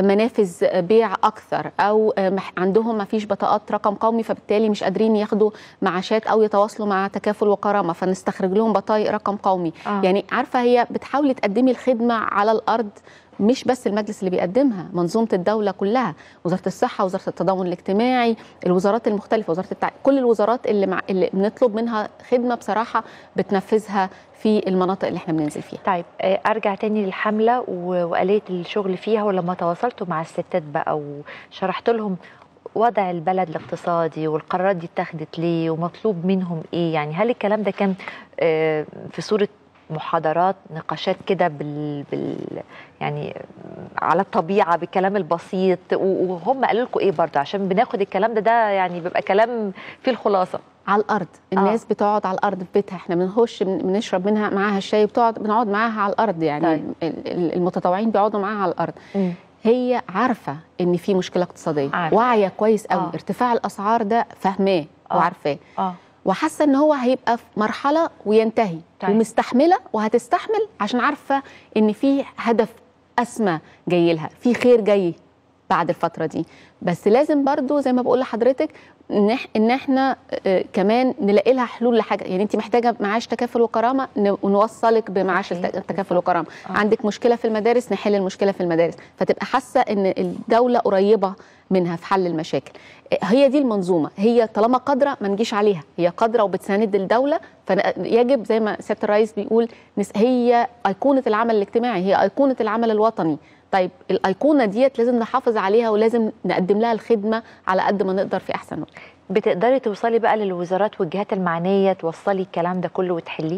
منافذ بيع اكثر او مح- عندهم ما فيش بطاقات رقم قومي فبالتالي مش قادرين ياخدوا معاشات او يتواصلوا مع تكافل وكرامه فنستخرج لهم بطايق رقم قومي آه. يعني عارفه هي بتحاولي تقدمي الخدمه على الارض مش بس المجلس اللي بيقدمها منظومه الدوله كلها وزاره الصحه وزاره التضامن الاجتماعي الوزارات المختلفه وزاره التع... كل الوزارات اللي مع... اللي بنطلب منها خدمه بصراحه بتنفذها في المناطق اللي احنا بننزل فيها طيب آه، ارجع تاني للحمله و- واليه الشغل فيها ولما تواصلتوا مع الستات بقى وشرحت لهم وضع البلد الاقتصادي والقرارات دي اتخذت ليه ومطلوب منهم ايه يعني هل الكلام ده كان آه، في صوره محاضرات نقاشات كده بال, بال يعني على الطبيعه بالكلام البسيط و- وهم قالوا لكم ايه برضه عشان بناخد الكلام ده ده يعني بيبقى كلام فيه الخلاصه على الارض الناس آه. بتقعد على الارض في بيتها احنا بنخش بن- بنشرب منها معاها الشاي بتقعد بنقعد معاها على الارض يعني طيب. ال- ال- المتطوعين بيقعدوا معاها على الارض مم. هي عارفه ان في مشكله اقتصاديه عارفة. واعيه كويس قوي آه. آه. ارتفاع الاسعار ده فاهماه آه. وعارفاه اه وحاسه ان هو هيبقى في مرحله وينتهي طيب. طيب. ومستحمله وهتستحمل عشان عارفه ان في هدف اسمى جاي لها في خير جاي بعد الفتره دي بس لازم برضو زي ما بقول لحضرتك ان إح- ان احنا آه، كمان نلاقي لها حلول لحاجه يعني انت محتاجه معاش تكافل وكرامه ن- ونوصلك بمعاش الت- التكافل وكرامه آه. عندك مشكله في المدارس نحل المشكله في المدارس فتبقى حاسه ان الدوله قريبه منها في حل المشاكل هي دي المنظومه هي طالما قادره ما نجيش عليها هي قادره وبتساند الدوله فيجب زي ما سياده الرئيس بيقول نس- هي ايقونه العمل الاجتماعي هي ايقونه العمل الوطني طيب الايقونه ديت لازم نحافظ عليها ولازم نقدم لها الخدمه على قد ما نقدر في احسن وقت بتقدري توصلي بقى للوزارات والجهات المعنيه توصلي الكلام ده كله وتحليه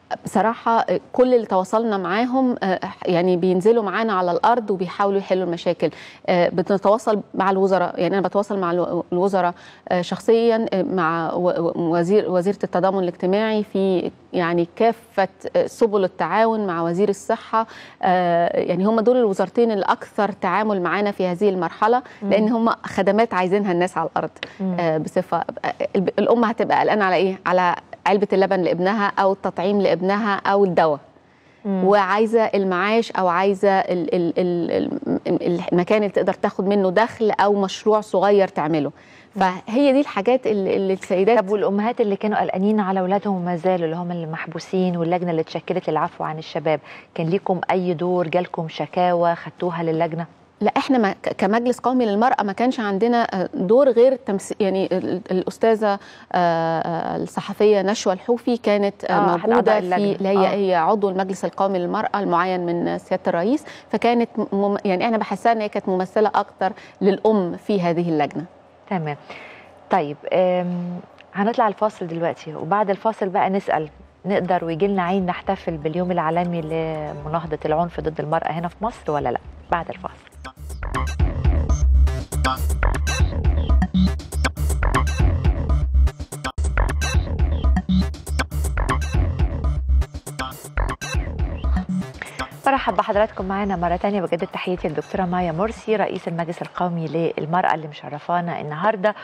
بصراحة كل اللي تواصلنا معاهم آه، يعني بينزلوا معانا على الأرض وبيحاولوا يحلوا المشاكل آه، بنتواصل مع الوزراء يعني أنا بتواصل مع الو- الوزراء آه، شخصيا آه، مع و- و- وزير وزيرة التضامن الاجتماعي في يعني كافة آه، سبل التعاون مع وزير الصحة آه، يعني هم دول الوزارتين الأكثر تعامل معانا في هذه المرحلة مم. لأن هم خدمات عايزينها الناس على الأرض مم. آه، بصفة آه، الب- الأم هتبقى قلقانة على إيه؟ على علبة اللبن لابنها أو التطعيم لابنها أو الدواء وعايزه المعاش او عايزه ال ال ال ال المكان اللي تقدر تاخد منه دخل او مشروع صغير تعمله فهي دي الحاجات اللي, اللي السيدات طب والامهات اللي كانوا قلقانين على اولادهم وما زالوا اللي هم اللي محبوسين واللجنه اللي اتشكلت للعفو عن الشباب كان ليكم اي دور جالكم شكاوى خدتوها للجنه لا احنا ما ك- كمجلس قومي للمراه ما كانش عندنا آه، دور غير تمس يعني ال- الاستاذه آه، آه، الصحفيه نشوى الحوفي كانت آه، آه، أحد موجوده أعضاء في اللجنة. اللي هي آه. هي عضو المجلس القومي للمراه المعين من سياده الرئيس فكانت مم يعني انا بحسها ان هي كانت ممثله اكتر للام في هذه اللجنه تمام طيب أم، هنطلع الفاصل دلوقتي وبعد الفاصل بقى نسال نقدر ويجي لنا عين نحتفل باليوم العالمي لمناهضه العنف ضد المراه هنا في مصر ولا لا بعد الفاصل مرحب بحضراتكم معانا مرة تانية بجدد تحياتي للدكتورة مايا مرسي رئيس المجلس القومي للمرأة اللي مشرفانا النهاردة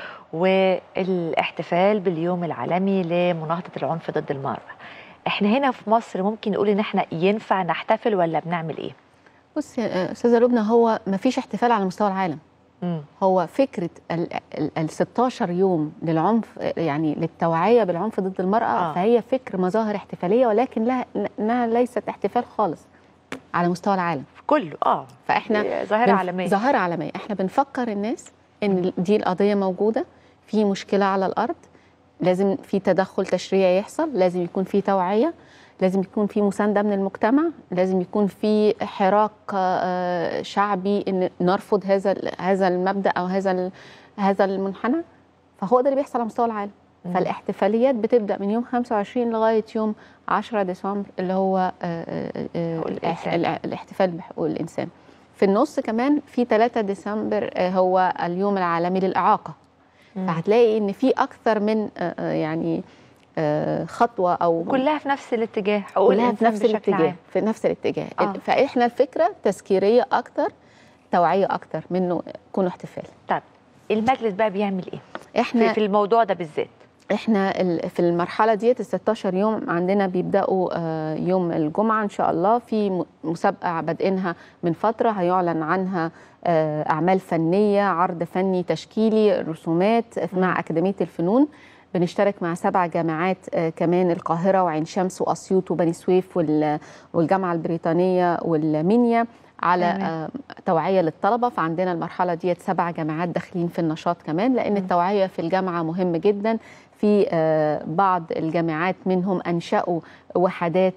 والاحتفال باليوم العالمي لمناهضة العنف ضد المرأة احنا هنا في مصر ممكن نقول ان احنا ينفع نحتفل ولا بنعمل ايه؟ بص يا استاذه لبنى هو ما فيش احتفال على مستوى العالم مم. هو فكره ال ال- ال 16 يوم للعنف يعني للتوعيه بالعنف ضد المراه آه. آه. فهي فكر مظاهر احتفاليه ولكن لها انها ليست احتفال خالص على مستوى العالم كله اه فاحنا هي ظاهرة بنف- عالمية. ظاهره عالميه احنا بنفكر الناس ان دي القضيه موجوده في مشكله على الارض لازم في تدخل تشريعي يحصل لازم يكون في توعيه لازم يكون في مسانده من المجتمع لازم يكون في حراك آه، شعبي ان نرفض هذا ال- هذا المبدا او هذا ال- هذا المنحنى فهو ده اللي بيحصل على مستوى العالم مم. فالاحتفاليات بتبدا من يوم 25 لغايه يوم 10 ديسمبر اللي هو آه، آه، آه، حقوق الاح- الإنسان. الع- الاحتفال بحقوق الانسان في النص كمان في 3 ديسمبر آه، هو اليوم العالمي للاعاقه مم. فهتلاقي ان في اكثر من آه، آه، يعني آه، خطوه او كلها في نفس الاتجاه حقوق كلها في الإنسان نفس بشكل الاتجاه عام. في نفس الاتجاه آه. آه. فاحنا الفكره تذكيريه اكتر توعيه اكتر منه يكون احتفال طيب المجلس بقى بيعمل ايه؟ احنا في, في الموضوع ده بالذات احنا ال- في المرحله ديت ال 16 يوم عندنا بيبداوا آه، يوم الجمعه ان شاء الله في م- مسابقه بادئينها من فتره هيعلن عنها آه، اعمال فنيه عرض فني تشكيلي رسومات مع اكاديميه الفنون بنشترك مع سبع جامعات آه، كمان القاهره وعين شمس واسيوط وبني سويف وال- والجامعه البريطانيه والمنيا على تمام. آه، توعيه للطلبه فعندنا المرحله ديت سبع جامعات داخلين في النشاط كمان لان التوعيه في الجامعه مهم جدا في آه، بعض الجامعات منهم انشأوا وحدات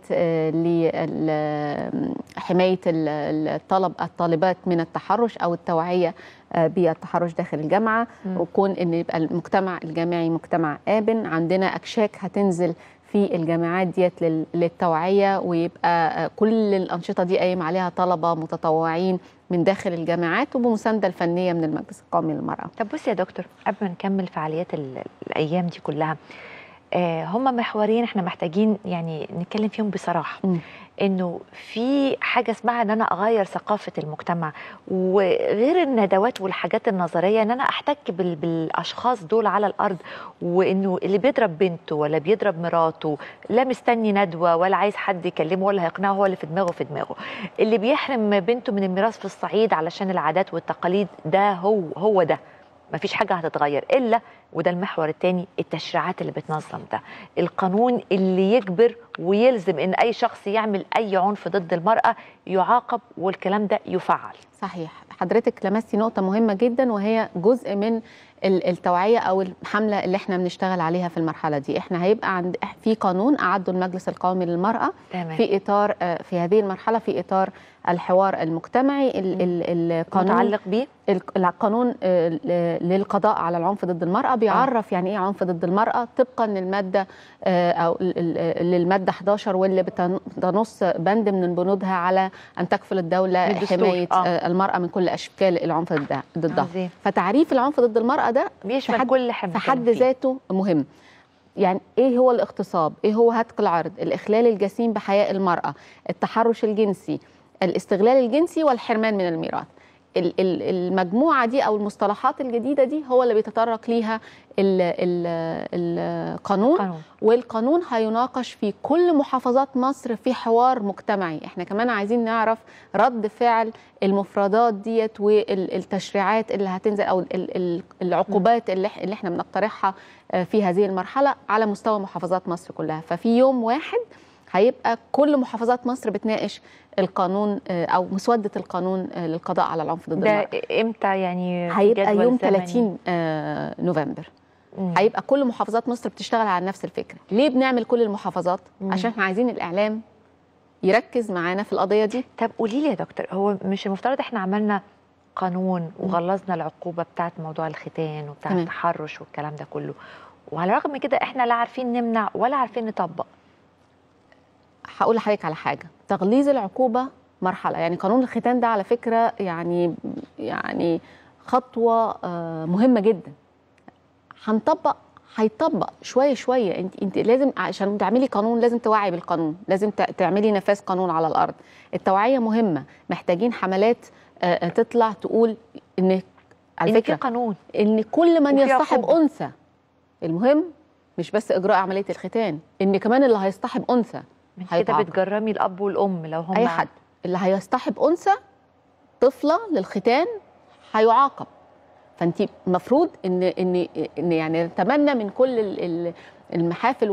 لحمايه الطلب الطالبات من التحرش او التوعيه آه، بالتحرش داخل الجامعه مم. وكون ان يبقى المجتمع الجامعي مجتمع آمن عندنا اكشاك هتنزل في الجامعات ديت لل- للتوعيه ويبقى آه، كل الانشطه دي قايم عليها طلبه متطوعين من داخل الجامعات وبمسانده الفنيه من المجلس القومي للمراه طب بصي يا دكتور قبل ما نكمل فعاليات ال- الايام دي كلها آه هم محورين احنا محتاجين يعني نتكلم فيهم بصراحه مم. انه في حاجه اسمها ان انا اغير ثقافه المجتمع وغير الندوات والحاجات النظريه ان انا احتك بال- بالاشخاص دول على الارض وانه اللي بيضرب بنته ولا بيضرب مراته لا مستني ندوه ولا عايز حد يكلمه ولا هيقنعه هو اللي في دماغه في دماغه اللي بيحرم بنته من الميراث في الصعيد علشان العادات والتقاليد ده هو هو ده مفيش حاجة هتتغير إلا وده المحور الثاني التشريعات اللي بتنظم ده القانون اللي يجبر ويلزم إن أي شخص يعمل أي عنف ضد المرأة يعاقب والكلام ده يفعل صحيح حضرتك لمستي نقطة مهمة جدا وهي جزء من ال- التوعيه او الحمله اللي احنا بنشتغل عليها في المرحله دي احنا هيبقى عند في قانون اعده المجلس القومي للمراه تمام. في اطار آه، في هذه المرحله في اطار الحوار المجتمعي ال- ال- القانون متعلق بيه ال- القانون آه، ل- للقضاء على العنف ضد المرأة بيعرف يعني إيه عنف ضد المرأة طبقا للمادة آه، أو ال- ال- للمادة 11 واللي بتن- بتنص بند من بنودها على أن تكفل الدولة بالدستور، حماية آه. آه، المرأة من كل أشكال العنف ضدها- ضدها عظيم. فتعريف العنف ضد المرأة ده بيشمل في حد- كل حمل في حد فيه. ذاته مهم يعني ايه هو الاغتصاب ايه هو هتك العرض الاخلال الجسيم بحياء المراه التحرش الجنسي الاستغلال الجنسي والحرمان من الميراث ال- ال- المجموعه دي او المصطلحات الجديده دي هو اللي بيتطرق ليها ال- ال- القانون قانون. والقانون هيناقش في كل محافظات مصر في حوار مجتمعي احنا كمان عايزين نعرف رد فعل المفردات ديت والتشريعات اللي هتنزل او ال- ال- العقوبات اللي إح- اللي احنا بنقترحها آه، في هذه المرحله على مستوى محافظات مصر كلها ففي يوم واحد هيبقى كل محافظات مصر بتناقش القانون آه، او مسوده القانون آه، للقضاء على العنف ضد ده المرأة امتى يعني في هيبقى جدول يوم زمني؟ 30 آه، نوفمبر مم. هيبقى كل محافظات مصر بتشتغل على نفس الفكره ليه بنعمل كل المحافظات مم. عشان احنا عايزين الاعلام يركز معانا في القضيه دي طب قولي لي يا دكتور هو مش المفترض احنا عملنا قانون وغلظنا العقوبه بتاعت موضوع الختان وبتاع تمام. التحرش والكلام ده كله وعلى الرغم من كده احنا لا عارفين نمنع ولا عارفين نطبق هقول لحضرتك على حاجه تغليظ العقوبه مرحله يعني قانون الختان ده على فكره يعني يعني خطوه آه، مهمه جدا هنطبق هيطبق شويه شويه انت انت لازم عشان تعملي قانون لازم توعي بالقانون لازم ت- تعملي نفاذ قانون على الارض التوعيه مهمه محتاجين حملات آه، آه، تطلع تقول ان على إن في فكره قانون ان كل من وفي يصطحب عقوبة. انثى المهم مش بس اجراء عمليه الختان ان كمان اللي هيصطحب انثى من كده هيتعاقب. بتجرمي الاب والام لو هم اي حد اللي هيصطحب انثى طفله للختان هيعاقب فانت المفروض ان ان ان يعني نتمنى من كل ال- ال- المحافل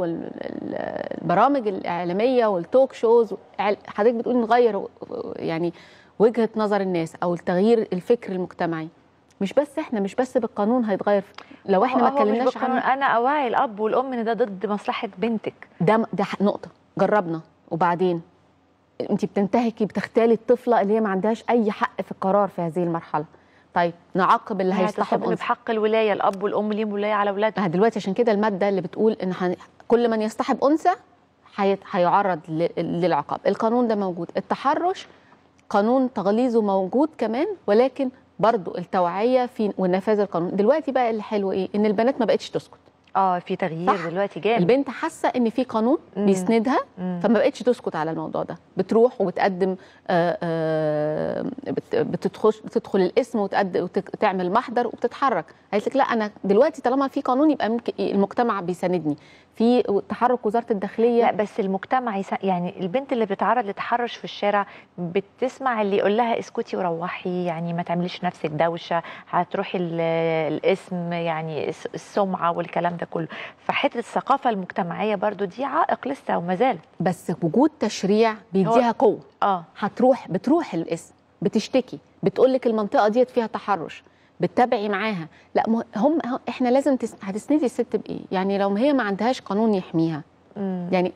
والبرامج الاعلاميه والتوك شوز حضرتك بتقولي نغير يعني وجهه نظر الناس او التغيير الفكر المجتمعي مش بس احنا مش بس بالقانون هيتغير لو احنا ما هو مش اتكلمناش بالقانون، عنه انا اوعي الاب والام ان ده ضد مصلحه بنتك ده ده ح- نقطه جربنا وبعدين انت بتنتهكي بتختالي الطفله اللي هي ما عندهاش اي حق في القرار في هذه المرحله طيب نعاقب اللي هيصطحب هيصطحب انثى بحق الولايه الاب والام ليهم ولايه على اولادهم ما دلوقتي عشان كده الماده اللي بتقول ان هن... كل من يصطحب انثى هي... هيعرض ل... للعقاب القانون ده موجود التحرش قانون تغليظه موجود كمان ولكن برضو التوعيه في ونفاذ القانون دلوقتي بقى اللي حلو ايه ان البنات ما بقتش تسكت اه في تغيير صح؟ دلوقتي جامد البنت حاسه ان في قانون مم. بيسندها مم. فما بقتش تسكت على الموضوع ده بتروح وبتقدم آه، آه، بت- بتدخل بتدخل الاسم وتقدم وتعمل محضر وبتتحرك قالت لك لا انا دلوقتي طالما في قانون يبقى ممكن المجتمع بيساندني في تحرك وزاره الداخليه لا بس المجتمع يس... يعني البنت اللي بتتعرض لتحرش في الشارع بتسمع اللي يقول لها اسكتي وروحي يعني ما تعمليش نفسك دوشه هتروحي ال- الاسم يعني الس- السمعه والكلام ده كله فحته الثقافه المجتمعيه برضو دي عائق لسه وما زالت بس وجود تشريع بيديها هو- قوه اه هتروح بتروح الاسم بتشتكي بتقول لك المنطقه ديت فيها تحرش بتتابعي معاها لا مه- هم هم- احنا لازم تس... هتسندي الست بايه يعني لو هي ما عندهاش قانون يحميها مم. يعني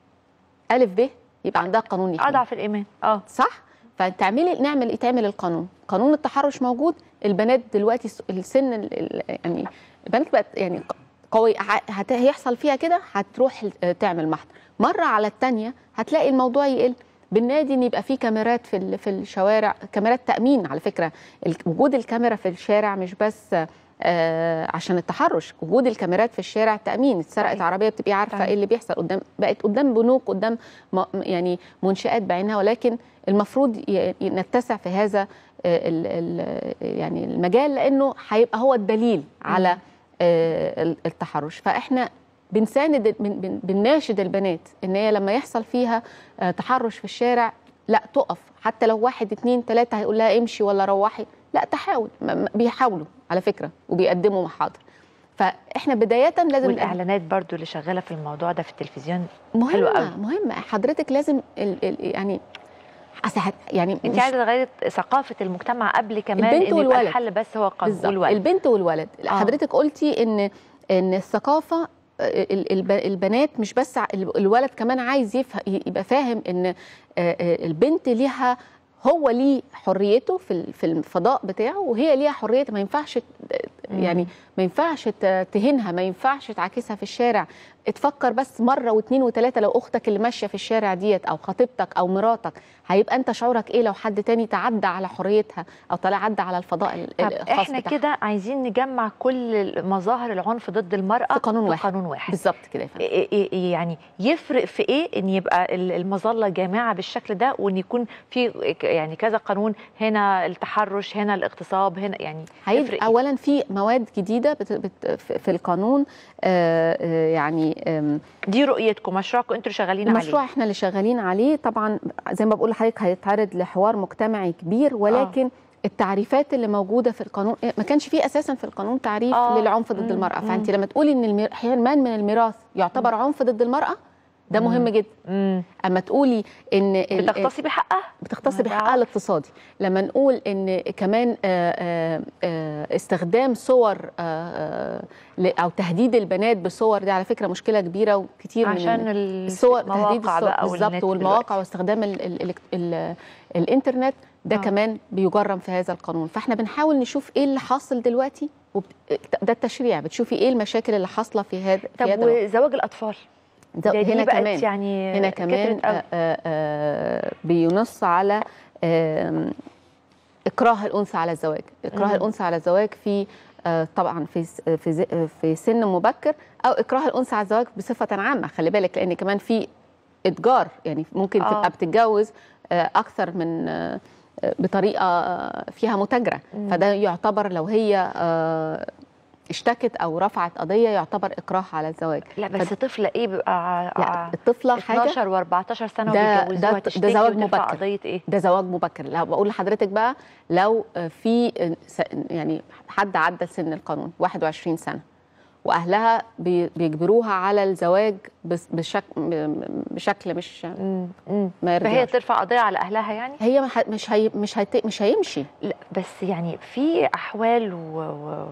الف ب يبقى عندها قانون يحميها اضعف الايمان اه صح فتعملي نعمل يتعمل القانون قانون التحرش موجود البنات دلوقتي الس- السن ال- ال- يعني البنات بقت يعني ق- قوي ه- هت- هيحصل فيها كده هتروح ال- تعمل محضر مره على الثانيه هتلاقي الموضوع يقل بالنادي ان يبقى في كاميرات في ال- في الشوارع كاميرات تامين على فكره ال- وجود الكاميرا في الشارع مش بس آه عشان التحرش وجود الكاميرات في الشارع تامين اتسرقت صحيح. عربيه بتبقي عارفه صحيح. ايه اللي بيحصل قدام بقت قدام بنوك قدام م- يعني منشات بعينها ولكن المفروض ي- ي- نتسع في هذا آه، ال- ال- يعني المجال لانه هيبقى هو الدليل على آه، ال- التحرش فاحنا بنساند بن- بن- بنناشد البنات ان هي لما يحصل فيها آه، تحرش في الشارع لا تقف حتى لو واحد اتنين تلاته هيقول لها امشي ولا روحي لا تحاول م- م- بيحاولوا على فكره وبيقدموا محاضر فاحنا بدايه لازم والاعلانات برضو اللي شغاله في الموضوع ده في التلفزيون مهمة حلو قوي مهمة حضرتك لازم ال ال يعني أصل هت- يعني انت مش- عايزه تغيري ثقافه المجتمع قبل كمان البنت ان يبقى والولد. الحل بس هو قانون بالظبط والولد البنت والولد آه. حضرتك قلتي ان ان الثقافه ال- الب- البنات مش بس ع- الولد كمان عايز يفهم يبقى فاهم ان آه، آه، البنت ليها هو ليه حريته في ال- في الفضاء بتاعه وهي ليها حريتها ما ينفعش ت- يعني ما ينفعش ت- تهينها ما ينفعش تعاكسها في الشارع اتفكر بس مره واثنين وثلاثه لو اختك اللي ماشيه في الشارع ديت او خطيبتك او مراتك هيبقى انت شعورك ايه لو حد تاني تعدى على حريتها او طلع عدى على الفضاء ال- طب الخاص احنا بتاعها. كده عايزين نجمع كل مظاهر العنف ضد المراه في قانون واحد. قانون واحد بالظبط كده يا فندم. إيه- إيه- يعني يفرق في ايه ان يبقى ال- المظله جامعه بالشكل ده وان يكون في ك- يعني كذا قانون هنا التحرش هنا الاغتصاب هنا يعني هيبقى يفرق إيه؟ اولا في مواد جديده بت بت في في القانون آه، آه، يعني آم، دي رؤيتكم مشروعكم انتوا اللي شغالين عليه المشروع احنا اللي شغالين عليه طبعا زي ما بقول لحضرتك هيتعرض لحوار مجتمعي كبير ولكن آه. التعريفات اللي موجوده في القانون ما كانش في اساسا في القانون تعريف آه. آه. للعنف ضد مم. المراه مم. فانت لما تقولي ان المير- حرمان من الميراث يعتبر عنف ضد المراه ده مم. مهم جدا مم. اما تقولي ان ال- بتغتصبي حقها بتختص ما بحقها الاقتصادي لما نقول ان كمان آه، آه، آه، استخدام صور آه، آه، ل- او تهديد البنات بصور دي على فكره مشكله كبيره وكتير عشان من ال- الصور المواقع تهديد الصور بقى بالظبط والنت والمواقع دلوقتي. واستخدام ال ال ال ال الانترنت ده آه. آه. كمان بيجرم في هذا القانون فاحنا بنحاول نشوف ايه اللي حاصل دلوقتي وب... ده التشريع بتشوفي ايه المشاكل اللي حاصله في هذا في طب هذا الوقت. وزواج الاطفال ده ده دي هنا بقت كمان يعني هنا كمان كترت قوي. آه، آه، آه، بينص على آم، اكراه الانثى على الزواج اكراه مم. الانثى على الزواج في آه، طبعا في س- في ز- في سن مبكر او اكراه الانثى على الزواج بصفه عامه خلي بالك لان كمان في اتجار يعني ممكن آه. تبقى بتتجوز آه، اكثر من آه، آه، بطريقه آه، فيها متاجره مم. فده يعتبر لو هي آه، اشتكت او رفعت قضيه يعتبر اكراه على الزواج لا بس فد- طفله ايه بيبقى لا الطفله حاجه 12 و14 سنه ده وبيتجوزوها ده, تشتكي ده زواج وترفع مبكر قضيه ايه ده زواج مبكر لو بقول لحضرتك بقى لو في س- يعني حد عدى سن القانون 21 سنه واهلها بي- بيجبروها على الزواج بس- بشكل بشكل مش ما فهي يرضيهاش. ترفع قضيه على اهلها يعني هي ما ح- مش هي مش هيت مش هيمشي لا بس يعني في احوال و... و...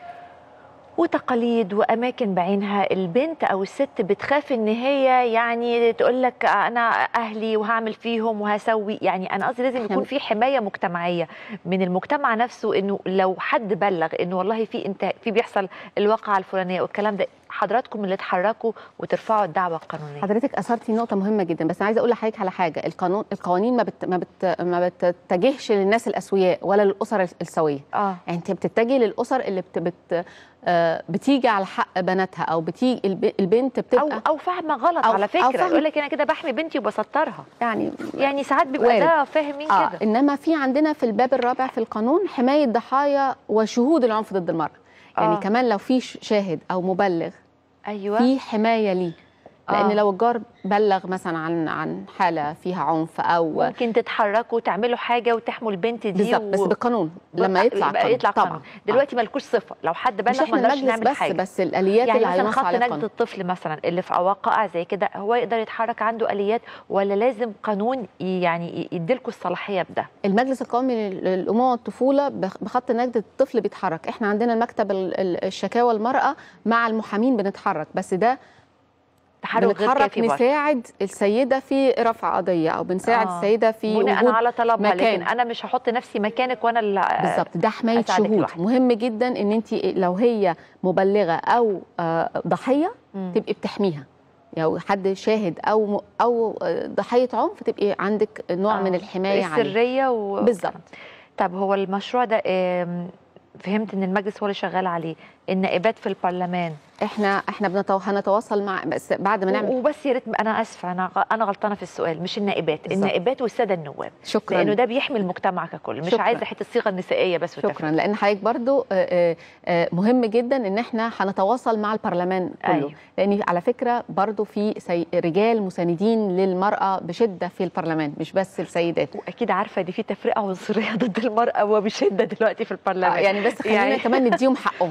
وتقاليد واماكن بعينها البنت او الست بتخاف ان هي يعني تقول لك انا اهلي وهعمل فيهم وهسوي يعني انا قصدي لازم يكون في حمايه مجتمعيه من المجتمع نفسه انه لو حد بلغ انه والله في انت في بيحصل الواقعه الفلانيه والكلام ده حضراتكم اللي تحركوا وترفعوا الدعوه القانونيه حضرتك اثرتي نقطه مهمه جدا بس عايزه اقول لحضرتك على حاجه القانون القوانين ما بت ما بت ما بتتجهش للناس الاسوياء ولا للاسر السويه اه يعني انت بتتجه للاسر اللي بت بت آه، بتيجي على حق بناتها او بتيجي الب- البنت بتبقى او او فاهمه غلط أو- على أو فكره فاهمة- يقول لك انا كده بحمي بنتي وبسطرها يعني يعني ساعات بيبقى وارد. ده فاهمين آه كده انما في عندنا في الباب الرابع في القانون حمايه ضحايا وشهود العنف ضد المراه يعني آه. كمان لو في ش- شاهد او مبلغ ايوه في حمايه ليه لان آه. لو الجار بلغ مثلا عن عن حاله فيها عنف او ممكن تتحركوا وتعملوا حاجه وتحموا البنت دي بالظبط بس بالقانون لما يطلع يبقى قانون. يطلع طبعا قانون دلوقتي مالكوش صفه لو حد مش بلغ ما احنا نقدرش المجلس نعمل بس حاجه بس الاليات يعني اللي مثلا هينص خط على نجدة القانون الطفل مثلا اللي في واقعة زي كده هو يقدر يتحرك عنده اليات ولا لازم قانون ي- يعني يديلكوا الصلاحيه بده المجلس القومي للامومه والطفوله بخ- بخط نجدة الطفل بيتحرك احنا عندنا المكتب ال- ال- الشكاوى المراه مع المحامين بنتحرك بس ده تحرك غير بنتحرك كافي برضه. نساعد السيده في رفع قضيه او بنساعد آه. السيده في بناء وجود على طلبها مكان. لكن انا مش هحط نفسي مكانك وانا اللي بالظبط ده حمايه أساعدك شهود لوحدي. مهم جدا ان انت لو هي مبلغه او آه، ضحيه مم. تبقي بتحميها يعني حد شاهد او م- او آه، ضحيه عنف تبقي عندك نوع من آه. الحمايه عليه السريه و... بالظبط طب هو المشروع ده آم، فهمت ان المجلس هو اللي شغال عليه النائبات في البرلمان احنا احنا بنتو... هنتواصل مع بس بعد ما نعمل وبس يا ريت انا اسفه انا غ- انا غلطانه في السؤال مش النائبات بالظبط. النائبات والساده النواب شكرا لانه ده بيحمي المجتمع ككل مش شكراً. عايزه حته الصيغه النسائيه بس شكرا لان حضرتك برضو آه، آه، آه، مهم جدا ان احنا هنتواصل مع البرلمان كله أيوة. لان على فكره برضو في سي... رجال مساندين للمراه بشده في البرلمان مش بس السيدات واكيد عارفه ان في تفرقه عنصريه ضد المراه وبشده دلوقتي في البرلمان آه، يعني بس خلينا يعني كمان نديهم حقهم لان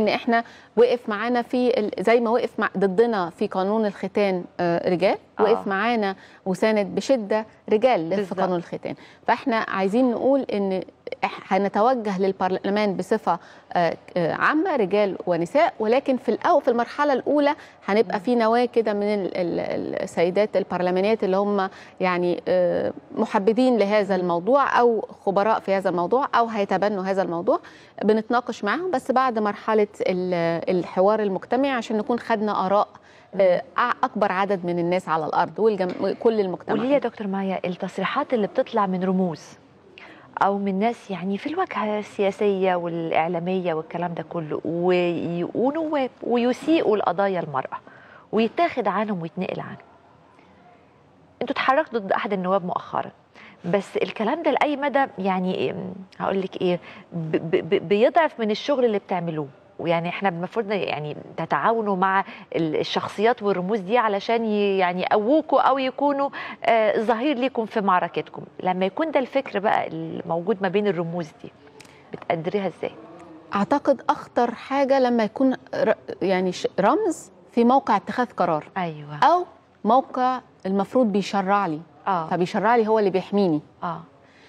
لان احنا وقف معانا في ال- زي ما وقف مع ضدنا في قانون الختان آه، رجال آه. وقف معانا وساند بشده رجال في بالظبط. قانون الختان فاحنا عايزين نقول ان إح- هنتوجه للبرلمان بصفه آه، آه، عامه رجال ونساء ولكن في الاول في المرحله الاولى هنبقى في نواه كده من ال- ال- السيدات البرلمانيات اللي هم يعني آه، محبذين لهذا الموضوع او خبراء في هذا الموضوع او هيتبنوا هذا الموضوع بنتناقش معاهم بس بعد مرحله ال- الحوار المجتمعي عشان نكون خدنا اراء آه، اكبر عدد من الناس على الارض والجم... كل المجتمع قولي لي يا دكتور مايا التصريحات اللي بتطلع من رموز او من ناس يعني في الواجهه السياسيه والاعلاميه والكلام ده كله ويقولوا و- ويسيئوا لقضايا المراه ويتاخد عنهم ويتنقل عنهم انتوا اتحركتوا ضد احد النواب مؤخرا بس الكلام ده لاي مدى يعني هقول لك ايه ب- ب- ب- بيضعف من الشغل اللي بتعملوه ويعني احنا المفروض يعني تتعاونوا مع ال- الشخصيات والرموز دي علشان ي- يعني يقووكوا او يكونوا آه، ظهير ليكم في معركتكم لما يكون ده الفكر بقى الموجود ما بين الرموز دي بتقدريها ازاي اعتقد اخطر حاجه لما يكون ر... يعني ش- رمز في موقع اتخاذ قرار ايوه او موقع المفروض بيشرع لي اه فبيشرع لي هو اللي بيحميني اه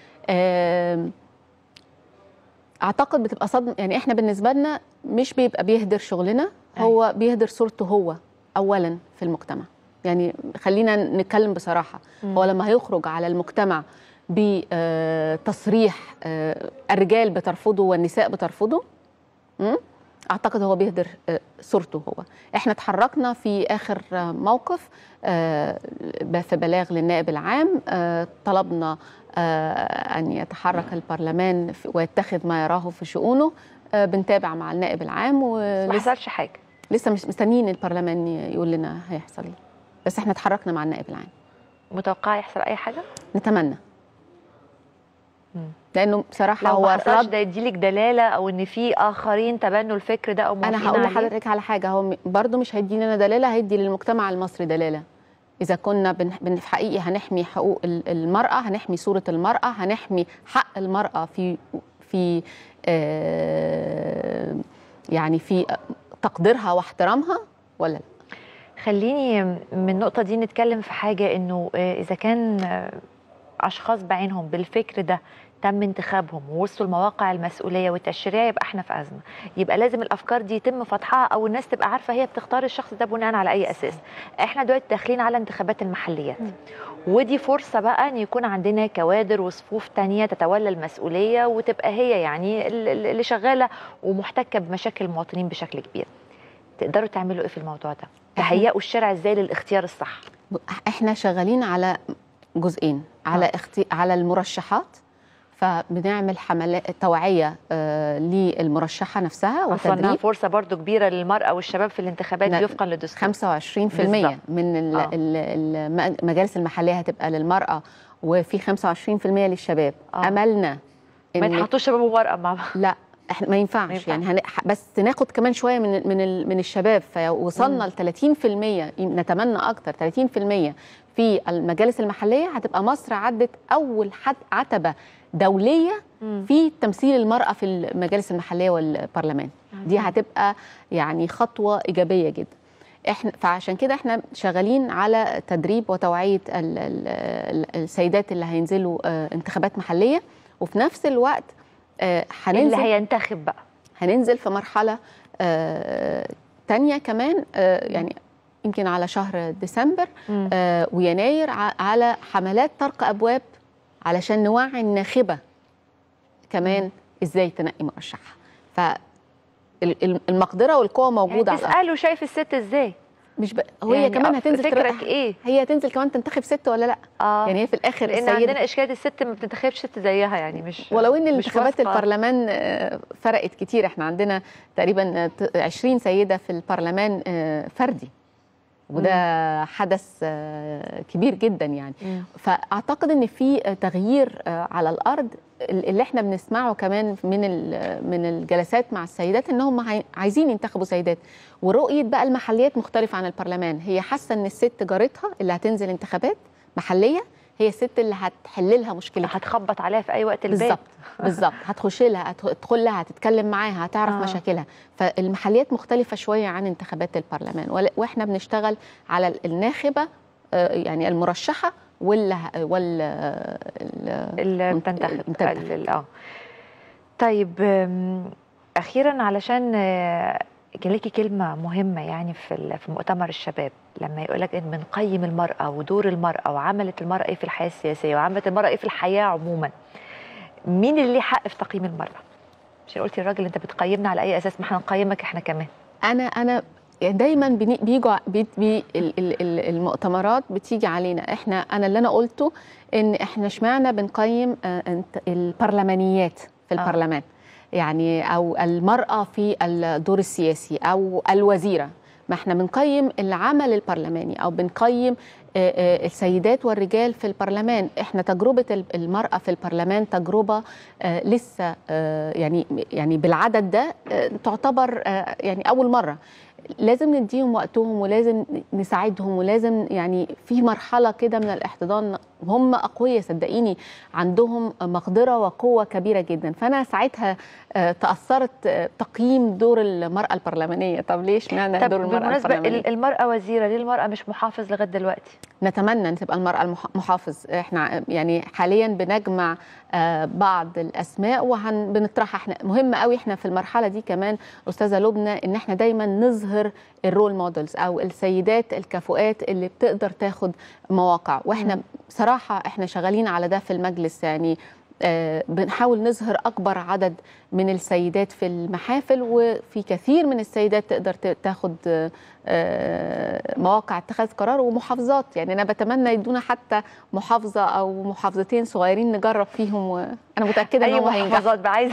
آم، اعتقد بتبقى صدمه يعني احنا بالنسبه لنا مش بيبقى بيهدر شغلنا هو بيهدر صورته هو اولا في المجتمع يعني خلينا نتكلم بصراحه مم. هو لما هيخرج على المجتمع بتصريح الرجال بترفضه والنساء بترفضه مم؟ اعتقد هو بيهدر آه، صورته هو احنا اتحركنا في اخر آه، موقف آه، ب- في بلاغ للنائب العام آه، طلبنا آه، ان يتحرك البرلمان في- ويتخذ ما يراه في شؤونه آه، بنتابع مع النائب العام ما حصلش حاجه لسه مش مستنيين البرلمان ي- يقول لنا هيحصل ايه بس احنا اتحركنا مع النائب العام متوقعه يحصل اي حاجه نتمنى مم. لانه بصراحه لو هو ما حصلش رد ده يديلك دلاله او ان في اخرين تبنوا الفكر ده او انا موافقين هقول عليه؟ لحضرتك على حاجه هو م- برضو مش هيدي لنا دلاله هيدي للمجتمع المصري دلاله اذا كنا بن بن- في حقيقي هنحمي حقوق ال- المراه هنحمي صوره المراه هنحمي حق المراه في في آه يعني في تقديرها واحترامها ولا لا خليني من النقطة دي نتكلم في حاجة إنه آه، إذا كان آه، أشخاص بعينهم بالفكر ده تم انتخابهم ووصلوا لمواقع المسؤولية والتشريع يبقى احنا في أزمة يبقى لازم الأفكار دي يتم فتحها أو الناس تبقى عارفة هي بتختار الشخص ده بناء على أي أساس احنا دلوقتي داخلين على انتخابات المحليات ودي فرصة بقى أن يكون عندنا كوادر وصفوف تانية تتولى المسؤولية وتبقى هي يعني ال- ال- اللي شغالة ومحتكة بمشاكل المواطنين بشكل كبير تقدروا تعملوا ايه في الموضوع ده؟ تهيئوا الشارع ازاي للاختيار الصح؟ احنا شغالين على جزئين على اختي... على المرشحات فبنعمل حملات توعيه آه للمرشحه نفسها اصلا انها وتدريب فرصه برضو كبيره للمراه والشباب في الانتخابات ن- وفقا للدستور 25% بالظبط. من ال- آه. ال- المجالس المحليه هتبقى للمراه وفي 25% للشباب آه. املنا ما يتحطوش شباب ومراه مع بعض لا احنا ما ينفعش, ما ينفعش. يعني هن... بس ناخد كمان شويه من من ال- من الشباب فوصلنا ل 30% نتمنى اكتر 30% في المجالس المحليه هتبقى مصر عدت اول حد عتبه دوليه في تمثيل المراه في المجالس المحليه والبرلمان دي هتبقى يعني خطوه ايجابيه جدا احنا فعشان كده احنا شغالين على تدريب وتوعيه ال ال ال السيدات اللي هينزلوا آه، انتخابات محليه وفي نفس الوقت آه، هننزل اللي هينتخب بقى هننزل في مرحله آه، تانية كمان آه، يعني يمكن على شهر ديسمبر آه، ويناير ع- على حملات طرق ابواب علشان نوعي الناخبه كمان ازاي تنقي مرشحها ف ال- ال- المقدره والقوه موجوده يعني على الأرض. تسالوا شايف الست ازاي؟ مش ب... هو هي يعني كمان أف- هتنزل فكرك ترقح. ايه؟ هي هتنزل كمان تنتخب ست ولا لا؟ اه يعني هي في الاخر لان السيدة عندنا اشكاليه الست ما بتنتخبش ست زيها يعني مش ولو ان مش الانتخابات واثقة. البرلمان آه، فرقت كتير احنا عندنا تقريبا آه، ت- 20 سيده في البرلمان آه، فردي وده حدث آه، كبير جدا يعني مم. فاعتقد ان في آه، تغيير آه، على الارض ال- اللي احنا بنسمعه كمان من ال- من الجلسات مع السيدات ان هم عاي- عايزين ينتخبوا سيدات ورؤيه بقى المحليات مختلفه عن البرلمان هي حاسه ان الست جارتها اللي هتنزل انتخابات محليه هي الست اللي هتحل لها مشكلتها هتخبط عليها في اي وقت الباب بالظبط بالظبط هتخش لها هتدخل لها هتتكلم معاها هتعرف آه. آه. مشاكلها فالمحليات مختلفه شويه عن انتخابات البرلمان ول- واحنا بنشتغل على ال- الناخبه آه، يعني المرشحه ولا ولا اللي بتنتخب ال- ال- اه طيب أم، اخيرا علشان آه، كان ليكي كلمه مهمه يعني في ال- في مؤتمر الشباب لما يقول لك ان بنقيم المراه ودور المراه وعملت المراه ايه في الحياه السياسيه وعملت المراه ايه في الحياه عموما مين اللي ليه حق في تقييم المراه عشان قلتي الراجل انت بتقيمنا على اي اساس ما احنا نقيمك احنا كمان انا انا يعني دايما بني- بيجوا بي بي ال- ال- ال- المؤتمرات بتيجي علينا احنا انا اللي انا قلته ان احنا اشمعنى بنقيم آه، انت- البرلمانيات في آه. البرلمان يعني او المراه في الدور السياسي او الوزيره ما احنا بنقيم العمل البرلماني او بنقيم آه، آه، السيدات والرجال في البرلمان احنا تجربه ال- المراه في البرلمان تجربه آه، لسه آه، يعني يعني بالعدد ده آه، تعتبر آه، يعني اول مره لازم نديهم وقتهم ولازم نساعدهم ولازم يعني في مرحله كده من الاحتضان هم اقوياء صدقيني عندهم مقدره وقوه كبيره جدا فانا ساعتها آه، تاثرت آه، تقييم دور المراه البرلمانيه طب ليش معنى طب دور المراه بالمناسبه البرلمانيه ال- المراه وزيره ليه المراه مش محافظ لغايه دلوقتي نتمنى ان تبقى المراه المح- محافظ احنا يعني حاليا بنجمع آه، بعض الاسماء وبنطرحها احنا مهم قوي احنا في المرحله دي كمان استاذه لبنى ان احنا دايما نظهر الرول مودلز او السيدات الكفؤات اللي بتقدر تاخد مواقع واحنا بصراحه احنا شغالين على ده في المجلس يعني آه، بنحاول نظهر اكبر عدد من السيدات في المحافل وفي كثير من السيدات تقدر ت- تاخد آه، آه، مواقع اتخاذ قرار ومحافظات يعني انا بتمنى يدونا حتى محافظه او محافظتين صغيرين نجرب فيهم وانا متاكده ان اي هم هينجحوا محافظات بقى عايزه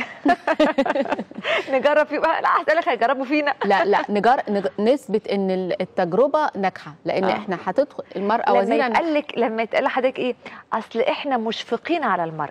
نجرب فيه لا هسألك هيجربوا فينا لا لا نجر... نج... نثبت ان التجربه ناجحه لان آه. آه. احنا هتدخل المراه لما وزيره يتقال لك لما يتقال لحضرتك ايه اصل احنا مشفقين على المراه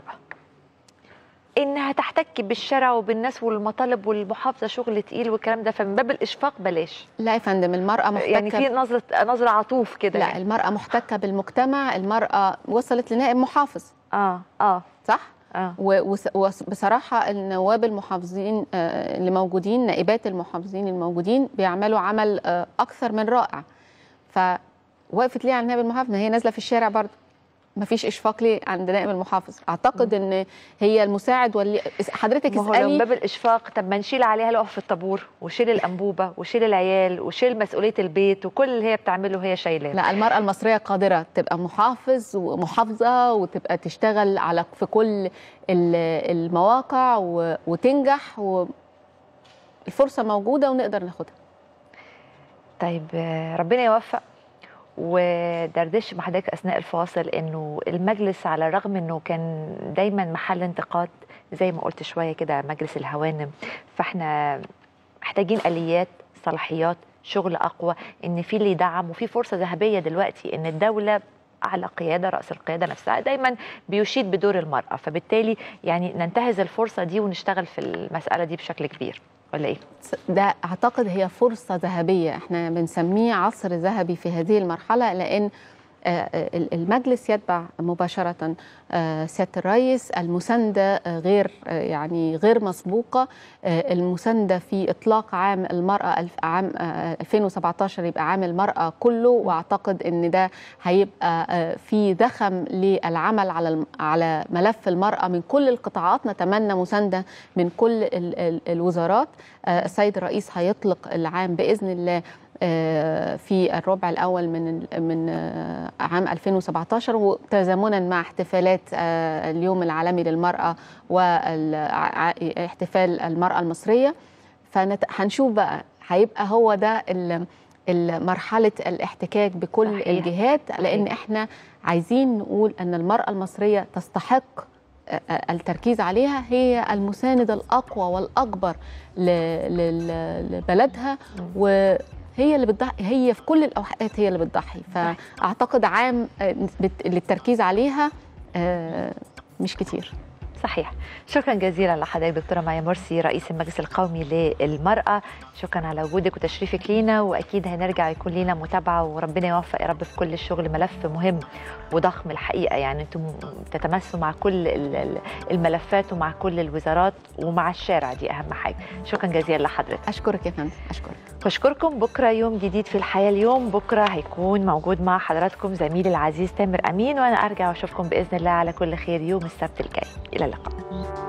انها تحتك بالشارع وبالناس والمطالب والمحافظه شغل تقيل والكلام ده فمن باب الاشفاق بلاش لا يا فندم المراه محتكه يعني في نظره نظره عطوف كده لا يعني. المراه محتكه بالمجتمع المراه وصلت لنائب محافظ اه اه صح اه وبصراحه النواب المحافظين آه، اللي موجودين نائبات المحافظين الموجودين بيعملوا عمل آه، اكثر من رائع فوقفت ليه على نائب المحافظ ما هي نازله في الشارع برضه ما فيش اشفاق ليه عند نائب المحافظ اعتقد ان هي المساعد واللي حضرتك ما هو لو من اسالي باب الاشفاق طب ما نشيل عليها الوقف في الطابور وشيل الانبوبه وشيل العيال وشيل مسؤوليه البيت وكل اللي هي بتعمله هي شايلاه لا المرأة المصرية قادرة تبقى محافظ ومحافظة وتبقى تشتغل على في كل ال- المواقع و- وتنجح والفرصة موجودة ونقدر ناخدها طيب آه، ربنا يوفق ودردش مع حضرتك اثناء الفاصل انه المجلس على الرغم انه كان دايما محل انتقاد زي ما قلت شويه كده مجلس الهوانم فاحنا محتاجين اليات صلاحيات شغل اقوى ان في اللي يدعم وفي فرصه ذهبيه دلوقتي ان الدوله اعلى قياده راس القياده نفسها دايما بيشيد بدور المراه فبالتالي يعني ننتهز الفرصه دي ونشتغل في المساله دي بشكل كبير ولا ايه ده اعتقد هي فرصة ذهبية احنا بنسميه عصر ذهبي في هذه المرحلة لان آه، آه، المجلس يتبع مباشرة آه، سيادة الرئيس المساندة آه، غير آه، يعني غير مسبوقة آه، المساندة في إطلاق عام المرأة الف- عام آه، 2017 يبقى عام المرأة كله وأعتقد أن ده هيبقى آه، في ضخم للعمل على الم- على ملف المرأة من كل القطاعات نتمنى مساندة من كل ال- ال- الوزارات آه، السيد الرئيس هيطلق العام بإذن الله آه، في الربع الأول من ال- من آه، عام 2017 وتزامنا مع احتفالات آه، اليوم العالمي للمرأة واحتفال المرأة المصرية فهنشوف بقى هيبقى هو ده ال- ال- مرحلة الاحتكاك بكل صحيح. الجهات لأن صحيح. احنا عايزين نقول أن المرأة المصرية تستحق آه، آه، التركيز عليها هي المساند الأقوى والأكبر ل- لل- لبلدها وهي اللي بتضحي هي في كل الأوقات هي اللي بتضحي فأعتقد عام آه، بت- للتركيز عليها آه، مش كتير صحيح شكرا جزيلا لحضرتك دكتوره مايا مرسي رئيس المجلس القومي للمراه شكرا على وجودك وتشريفك لينا واكيد هنرجع يكون لينا متابعه وربنا يوفق يا رب في كل الشغل ملف مهم وضخم الحقيقه يعني انتم تتمسوا مع كل ال- ال- الملفات ومع كل الوزارات ومع الشارع دي اهم حاجه شكرا جزيلا لحضرتك اشكرك يا فندم اشكرك بشكركم بكره يوم جديد في الحياه اليوم بكره هيكون موجود مع حضراتكم زميلي العزيز تامر امين وانا ارجع واشوفكم باذن الله على كل خير يوم السبت الجاي الى اللقاء